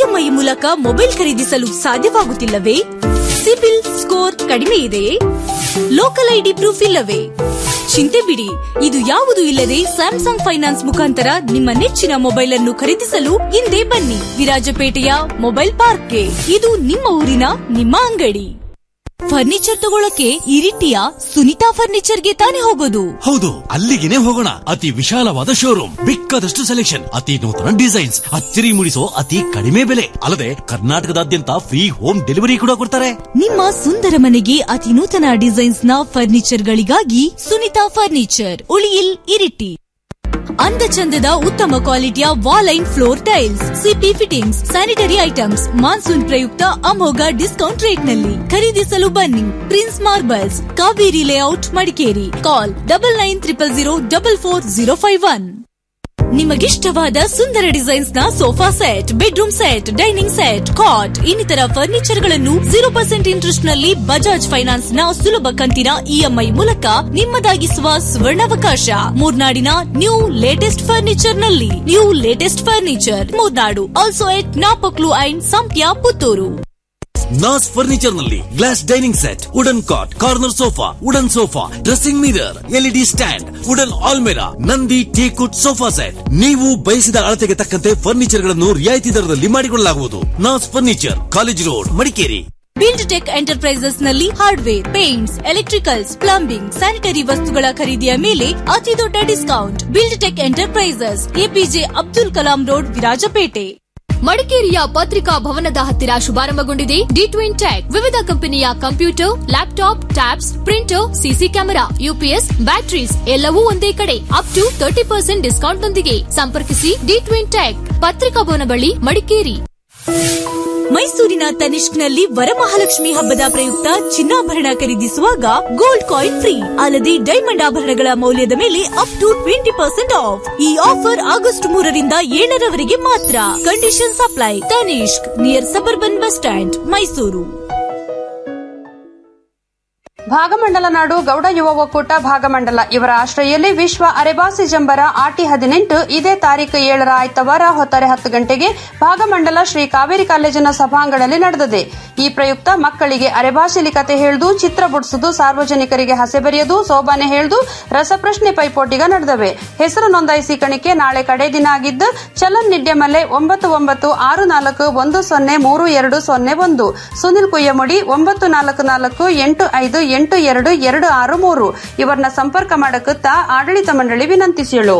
ಮೂಲಕ ಮೊಬೈಲ್ ಖರೀದಿಸಲು ಸಾಧ್ಯವಾಗುತ್ತಿಲ್ಲವೇ ಸಿಬಿಲ್ ಸ್ಕೋರ್ ಕಡಿಮೆ ಇದೆಯೇ ಲೋಕಲ್ ಐಡಿ ಪ್ರೂಫ್ ಇಲ್ಲವೇ ಚಿಂತೆ ಬಿಡಿ ಇದು ಯಾವುದು ಇಲ್ಲದೆ ಸ್ಯಾಮ್ಸಂಗ್ ಫೈನಾನ್ಸ್ ಮುಖಾಂತರ ನಿಮ್ಮ ನೆಚ್ಚಿನ ಮೊಬೈಲ್ ಅನ್ನು ಖರೀದಿಸಲು ಹಿಂದೆ ಬನ್ನಿ ವಿರಾಜಪೇಟೆಯ ಮೊಬೈಲ್ ಪಾರ್ಕ್ಗೆ ಇದು ನಿಮ್ಮ ಊರಿನ ನಿಮ್ಮ ಅಂಗಡಿ ಫರ್ನಿಚರ್ ತಗೊಳಕ್ಕೆ ಇರಿಟಿಯ ಸುನಿತಾ ಫರ್ನಿಚರ್ಗೆ ತಾನೇ ಹೋಗೋದು ಹೌದು ಅಲ್ಲಿಗೆನೆ ಹೋಗೋಣ ಅತಿ ವಿಶಾಲವಾದ ಶೋರೂಮ್ ಬೇಕಾದಷ್ಟು ಸೆಲೆಕ್ಷನ್ ಅತಿ ನೂತನ ಡಿಸೈನ್ಸ್ ಅಚ್ಚರಿ ಮೂಡಿಸೋ ಅತಿ ಕಡಿಮೆ ಬೆಲೆ ಅಲ್ಲದೆ ಕರ್ನಾಟಕದಾದ್ಯಂತ ಫ್ರೀ ಹೋಮ್ ಡೆಲಿವರಿ ಕೂಡ ಕೊಡ್ತಾರೆ ನಿಮ್ಮ ಸುಂದರ ಮನೆಗೆ ಅತಿ ನೂತನ ಡಿಸೈನ್ಸ್ ನ ಫರ್ನಿಚರ್ ಗಳಿಗಾಗಿ ಸುನಿತಾ ಫರ್ನಿಚರ್ ಉಳಿಯಿಲ್ ಇರಿಟಿ ಅಂದ ಚಂದದ ಉತ್ತಮ ಕ್ವಾಲಿಟಿಯ wall and floor tiles CP fittings sanitary items monsoon ಪ್ರಯುಕ್ತ ಅಮೋಘ ಡಿಸ್ಕೌಂಟ್ ರೇಟ್ ನಲ್ಲಿ ಖರೀದಿಸಲು ಬನ್ನಿ prince marbles Kaveri layout Madikeri call double nine triple zero double four zero five one ನಿಮಗಿಷ್ಟವಾದ ಸುಂದರ ಡಿಸೈನ್ಸ್ ನ sofa set bedroom set dining set cot ಇನ್ನಿತರ furniture ಗಳನ್ನು ಜೀರೋ ಪರ್ಸೆಂಟ್ ಇಂಟ್ರೆಸ್ಟ್ ನಲ್ಲಿ ಬಜಾಜ್ ಫೈನಾನ್ಸ್ ನ ಸುಲಭ ಕಂತಿನ ಇಎಂಐ ಮೂಲಕ ನಿಮ್ಮದಾಗಿಸುವ ಸುವರ್ಣಾವಕಾಶ ಮೂರ್ನಾಡಿನ ನ್ಯೂ ಲೇಟೆಸ್ಟ್ ಫರ್ನಿಚರ್ ನಲ್ಲಿ new latest furniture Murnad also at Napoklu and Sampya Puttur Naz furniture ನಲ್ಲಿ glass dining set wooden cot corner sofa wooden sofa dressing mirror LED stand wooden ಆಲ್ಮೆರಾ ನಂದಿ ಟೀಕುಟ್ ಸೋಫಾ ಸೆಟ್ ನೀವು ಬಯಸಿದ ಅಳತೆಗೆ ತಕ್ಕಂತೆ ಫರ್ನಿಚರ್ ಗಳನ್ನು ರಿಯಾಯಿತಿ ದರದಲ್ಲಿ ಮಾಡಿಕೊಳ್ಳಲಾಗುವುದು Naz furniture college road Madikeri build tech enterprises ನಲ್ಲಿ hardware paints electricals plumbing sanitary ವಸ್ತುಗಳ ಖರೀದಿಯ ಮೇಲೆ ಅತಿ ದೊಡ್ಡ discount build tech enterprises APJ Abdul Kalam road Virajpet ಮಡಿಕೇರಿಯ ಪತ್ರಿಕಾ ಭವನದ ಹತ್ತಿರ ಶುಭಾರಂಭಗೊಂಡಿದೆ ಡಿ ಟ್ವಿನ್ ಟ್ಯಾಕ್ ವಿವಿಧ ಕಂಪನಿಯ computer laptop tabs printer CC camera UPS batteries ಎಲ್ಲವೂ ಒಂದೇ ಕಡೆ up to thirty percent discount ನೊಂದಿಗೆ ಸಂಪರ್ಕಿಸಿ ಡಿ ಟ್ವಿನ್ ಟ್ಯಾಕ್ ಪತ್ರಿಕಾ ಭವನ ಬಳಿ ಮಡಿಕೇರಿ ಮೈಸೂರಿನ ತನಿಷ್ಕ್ನಲ್ಲಿ ವರಮಹಾಲಕ್ಷ್ಮಿ ಹಬ್ಬದ ಪ್ರಯುಕ್ತ ಚಿನ್ನಾಭರಣ ಖರೀದಿಸುವಾಗ ಗೋಲ್ಡ್ ಕಾಯಿನ್ ಫ್ರೀ ಅಲ್ಲದೆ ಡೈಮಂಡ್ ಆಭರಣಗಳ ಮೌಲ್ಯದ ಮೇಲೆ up to twenty percent off ಈ ಆಫರ್ ಆಗಸ್ಟ್ ಮೂರರಿಂದ ಏಳರವರೆಗೆ ಮಾತ್ರ condition apply Tanishq near suburban bus stand Mysuru Bhagamandala ನಾಡು ಗೌಡ ಯುವ ಒಕ್ಕೂಟ ಭಾಗಮಂಡಲ ಇವರ ಆಶ್ರಯಲ್ಲಿ ವಿಶ್ವ ಅರೆಬಾಸಿ ಜಂಬರ ಆಟಿ ಹದಿನೆಂಟು ಇದೇ ತಾರೀಕು ಏಳರ ಆಯ್ತವಾರ ಹೊತ್ತಾರೆ ಹತ್ತು ಗಂಟೆಗೆ ಭಾಗಮಂಡಲ ಶ್ರೀ ಕಾವೇರಿ ಕಾಲೇಜಿನ ಸಭಾಂಗಣದಲ್ಲಿ ನಡೆದಿದೆ ಈ ಪ್ರಯುಕ್ತ ಮಕ್ಕಳಿಗೆ ಅರೆಭಾಷೆಲಿ ಕತೆ ಹೇಳುದು ಚಿತ್ರ ಬಿಡಿಸುವುದು ಸಾರ್ವಜನಿಕರಿಗೆ ಹಸೆ ಬರೆಯುವುದು ಸೋಬಾನೆ ಹೇಳುದು ರಸಪ್ರಶ್ನೆ ಪೈಪೋಟಿಗ ನಡೆದವೆ ಹೆಸರು ನೋಂದಾಯಿಸಿ ಕಣಿಕೆ ನಾಳೆ ಕಡೆ ದಿನ ಆಗಿದ್ದು ಚಲನ್ ನಿಡ್ಡೆಮಲ್ಲೆ ಒಂಬತ್ತು ಒಂಬತ್ತು ಆರು ನಾಲ್ಕು ಒಂದು ಸೊನ್ನೆ ಮೂರು ಎರಡು ಸೊನ್ನೆ ಒಂದು ಸುನಿಲ್ ಕುಯ್ಯಮುಡಿ ಒಂಬತ್ತು ನಾಲ್ಕು ನಾಲ್ಕು ಎಂಟು ಐದು ಎಂಟು ಎರಡು ಎರಡು ಆರು ಮೂರು ಇವರನ್ನ ಸಂಪರ್ಕ ಮಾಡಕುತ್ತ ಆಡಳಿತ ಮಂಡಳಿ ವಿನಂತಿಸಿಳು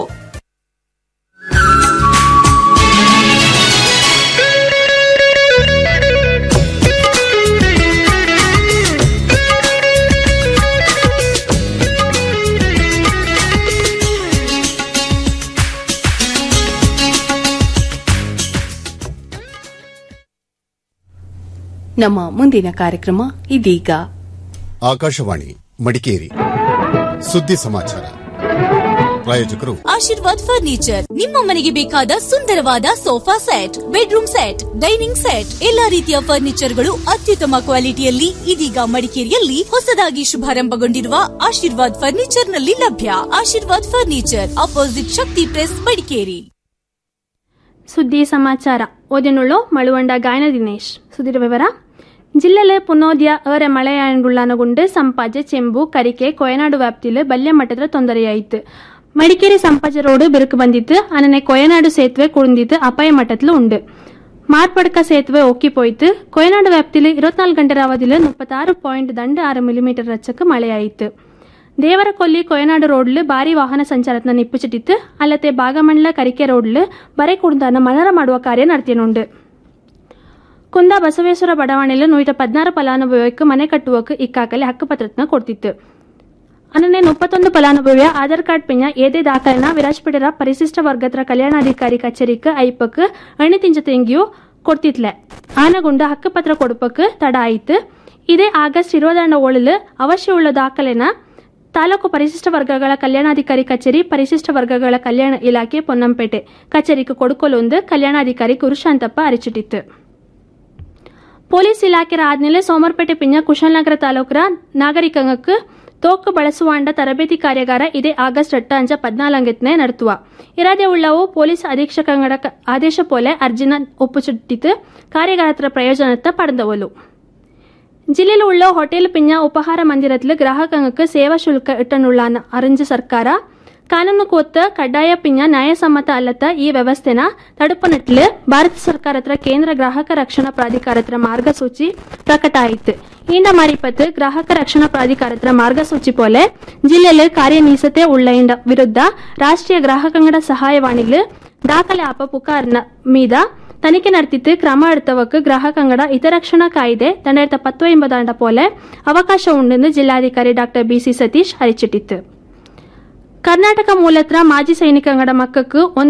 ನಮ್ಮ ಮುಂದಿನ ಕಾರ್ಯಕ್ರಮ ಇದೀಗ ಆಕಾಶವಾಣಿ ಮಡಿಕೇರಿ ಸುದ್ದಿ ಸಮಾಚಾರ ಪ್ರಾಯೋಜಕರು ಆಶೀರ್ವಾದ್ ಫರ್ನಿಚರ್ ನಿಮ್ಮ ಮನೆಗೆ ಬೇಕಾದ ಸುಂದರವಾದ sofa set bedroom set dining set ಎಲ್ಲಾ ರೀತಿಯ ಫರ್ನಿಚರ್ಗಳು ಅತ್ಯುತ್ತಮ ಕ್ವಾಲಿಟಿಯಲ್ಲಿ ಇದೀಗ ಮಡಿಕೇರಿಯಲ್ಲಿ ಹೊಸದಾಗಿ ಶುಭಾರಂಭಗೊಂಡಿರುವ ಆಶೀರ್ವಾದ್ ಫರ್ನಿಚರ್ ನಲ್ಲಿ ಲಭ್ಯ Ashirvad furniture opposite Shakti press Madikeri ಸುದ್ದಿ ಸಮಾಚಾರ ಓದಿನುಳ್ಳು ಮಳುವಂಡ ಗಾಯನ ದಿನೇಶ್ സുധീര വിവര ജില്ലയിലെ പുനോദ്യ ഏറെ മഴയാണ്ടുള്ളാനുകൊണ്ട് ಸಂಪಾಜೆ ಚೆಂಬು ಕರಿಕೆ ಕೊಯನಾಡು ವ್ಯಾಪ್ತಿಯಲ್ಲಿ ಬಲ್ಯ ಮಟ್ಟದ ತೊಂದರೆಯಾಯಿತು ಮಡಿಕೇರಿ ಸಂಪಾಜೆ ರೋಡ್ ಬಿರುಕು ಬಂದಿತ್ತು ಅನನೆ ಕೊಯನಾಡು ಸೇತುವೆ ಕುಳಿಂದಿತ್ತು ಅಪಾಯ ಮಟ್ಟದಲ್ಲಿ ಉಂಡು ಮಾರ್ಪಡ್ಕ ಸೇತುವೆ ಒಕ್ಕಿ പോയിട്ട് ಕೊಯನಾಡು ವ್ಯಾಪ್ತಿಯಲ್ಲಿ ഇരുപത്തിനാല് ಗಂಟೆ ಅವಧಿയിൽ മുപ്പത്താറ് പോയിന്റ് രണ്ട് ആറ് മില്ലിമീറ്റർ ರಚ್ಚಕ್ಕೆ ಮಳೆಯಾಯಿತು ದೇವರಕೊಲ್ಲಿ ಕೊಯನಾಡು ರೋಡ್ಲು ಭಾರಿ ವಾಹನ ಸಂಚಾರತ್ನ ನಿಪ್ಪುಚಿಟ್ಟಿತ್ತು ಅಲ್ಲದೆ ಭಾಗಮಂಡಲ ಕರಿಕೆ ರೋಡ್ಲು ಬರೆ ಕುಡ್ದಾನ ಮನರ ಮಾಡುವ ಕಾರ್ಯ ನಡೆತಿನುಂಡು ಕುಂದ ಬಸವೇಶ್ವರ ಬಡಾವಣೆಯಲ್ಲಿ ನೂರ ಪದಿನಾರು ಫಲಾನುಭವಿಗೆ ಮನೆ ಕಟ್ಟುವಕ್ಕೆ ಇಕ್ಕಾಕಲೆ ಹಕ್ಕುಪತ್ರತ್ನ ಕೊಡ್ತಿತ್ತು ಅನ್ನನೆ ಮುಪ್ಪತ್ತೊಂದು ಫಲಾನುಭವಿಯ ಆಧಾರ್ ಕಾರ್ಡ್ ಪಿಂಜ ಏದೇ ದಾಖಲೆನ ವಿರಾಜ್ಪೇಟೆರ ಪರಿಶಿಷ್ಟ ವರ್ಗದ ಕಲ್ಯಾಣಾಧಿಕಾರಿ ಕಚೇರಿക്ക് ಐಪಕ್ಕೆ ಅಣಿ ತಿಂಜ ತೆಂಗಿಯು ಕೊಡ್ತಿತ್ಲೆ ಆನಗುಂಡ ಹಕ್ಕುಪತ್ರ ಕೊಡುಪಕ್ಕೆ ತಡ ಆಯಿತು ಇದೇ ಆಗಸ್ಟ್ ಇರುವದಣ್ಣ ಒಳಲು ಅವಶ್ಯವುಳ್ಳ ದಾಖಲೆನ ತಾಲೂಕು ಪರಿಶಿಷ್ಟ ವರ್ಗಗಳ ಕಲ್ಯಾಣಾಧಿಕಾರಿ ಕಚೇರಿ ಪರಿಶಿಷ್ಟ ವರ್ಗಗಳ ಕಲ್ಯಾಣ ಇಲಾಖೆ ಪೊನ್ನಂಪೇಟೆ ಕಚೇರಿಗೆ ಕೊಡುಕೊಲೊಂದು ಕಲ್ಯಾಣಾಧಿಕಾರಿ ಕುರುಶಾಂತಪ್ಪ ಅರಿಚಿಟ್ಟಿತ್ತು ಪೊಲೀಸ್ ಇಲಾಖೆ ಆದ್ಮೇಲೆ ಸೋಮರ್ಪೇಟೆ ಪಿಂಜ ಕುಶಾಲನಗರ ತಾಲೂಕರ ನಾಗರಿಕಂಗಕ್ಕೆ തോക്ക് ಬಳಸುವಾಂಡ ತರಬೇತಿ ಕಾರ್ಯಾಗಾರ ಇದೇ ಆಗಸ್ಟ್ ಎಟ್ಟು ಅಂಚ ಪದ್ನಾಲಂಗತ್ನೆ ನಡೆത്തുವ ಇರಾದೆ ಉಳ್ಳವು ಪೊಲೀಸ್ ಅಧೀಕ್ಷಕಂಗಡ ಆದೇಶ ಪೋಲೆ ಅರ್ಜಿನ ಒಪ್ಪುಚಿಟ್ಟಿತು ಕಾರ್ಯಾಗಾರತ್ರ ಪ್ರಯೋಜನತ್ತ ಪಡೆದವಲು ಜಿಲ್ಲೆയിൽ ഉള്ള ഹോട്ടൽ പിഞ്ഞ ഉപഹാര മന്ദിരത്തിൽ ഗ്രാഹകങ്ങൾക്ക് സേവാ ശുൽക്ക ഇട്ടനുള്ള അറിഞ്ഞ സർക്കാർ ಕಾನೂನು ಕೋತ್ತ ಕಡ್ಡಾಯ ಪಿಂಜ ನ್ಯಾಯಸಮ್ಮತ ಅಲ್ಲತ್ತ ಈ ವ್ಯವಸ್ಥೆನ ತಡುಪನಿಟ್ಲು ಭಾರತ ಸರ್ಕಾರ ಹತ್ರ ಕೇಂದ್ರ ಗ್ರಾಹಕ ರಕ್ಷಣಾ ಪ್ರಾಧಿಕಾರ ಹತ್ರ ಮಾರ್ಗಸೂಚಿ ಪ್ರಕಟ ಆಯಿತು ಇಂದ ಮಾರಿಪತ್ತು ಗ್ರಾಹಕ ರಕ್ಷಣಾ ಪ್ರಾಧಿಕಾರ ಹತ್ರ ಮಾರ್ಗಸೂಚಿ ಪೋಲೆ ಜಿಲ್ಲೆಯಲ್ಲಿ ಕಾರ್ಯನೀಸತೆ ಉಳ್ಳ ಇಂಡ ವಿರುದ್ಧ ರಾಷ್ಟ್ರೀಯ ಗ್ರಾಹಕಂಗಡ ಸಹಾಯವಾಣಿಗಳು ದಾಖಲೆ ಆಪ ಪುಕಾರ್ನ ಮೀದ ತನಿಖೆ ನಡೆತಿತ್ತು ಕ್ರಮ എടുത്തവർക്ക് ಗ್ರಾಹಕಂಗಡ ಹಿತರಕ್ಷಣಾ ಕಾಯ್ದೆ രണ്ടായിരത്തി പത്തൊമ്പതാണ്ട പോലെ അവകാശ ഉണ്ടെന്ന് ಜಿಲ್ಲಾಧಿಕಾರಿ ಡಾಕ್ಟರ್ ಬಿಸಿ ಸತೀಶ್ അറിയിച്ചിട്ടിತ್ತು ಕರ್ನಾಟಕ ಮೂಲತ್ರ ಮಾಜಿ ಸೈನಿಕಂಗಡ ಮಕ್ಕಕ್ಕೆ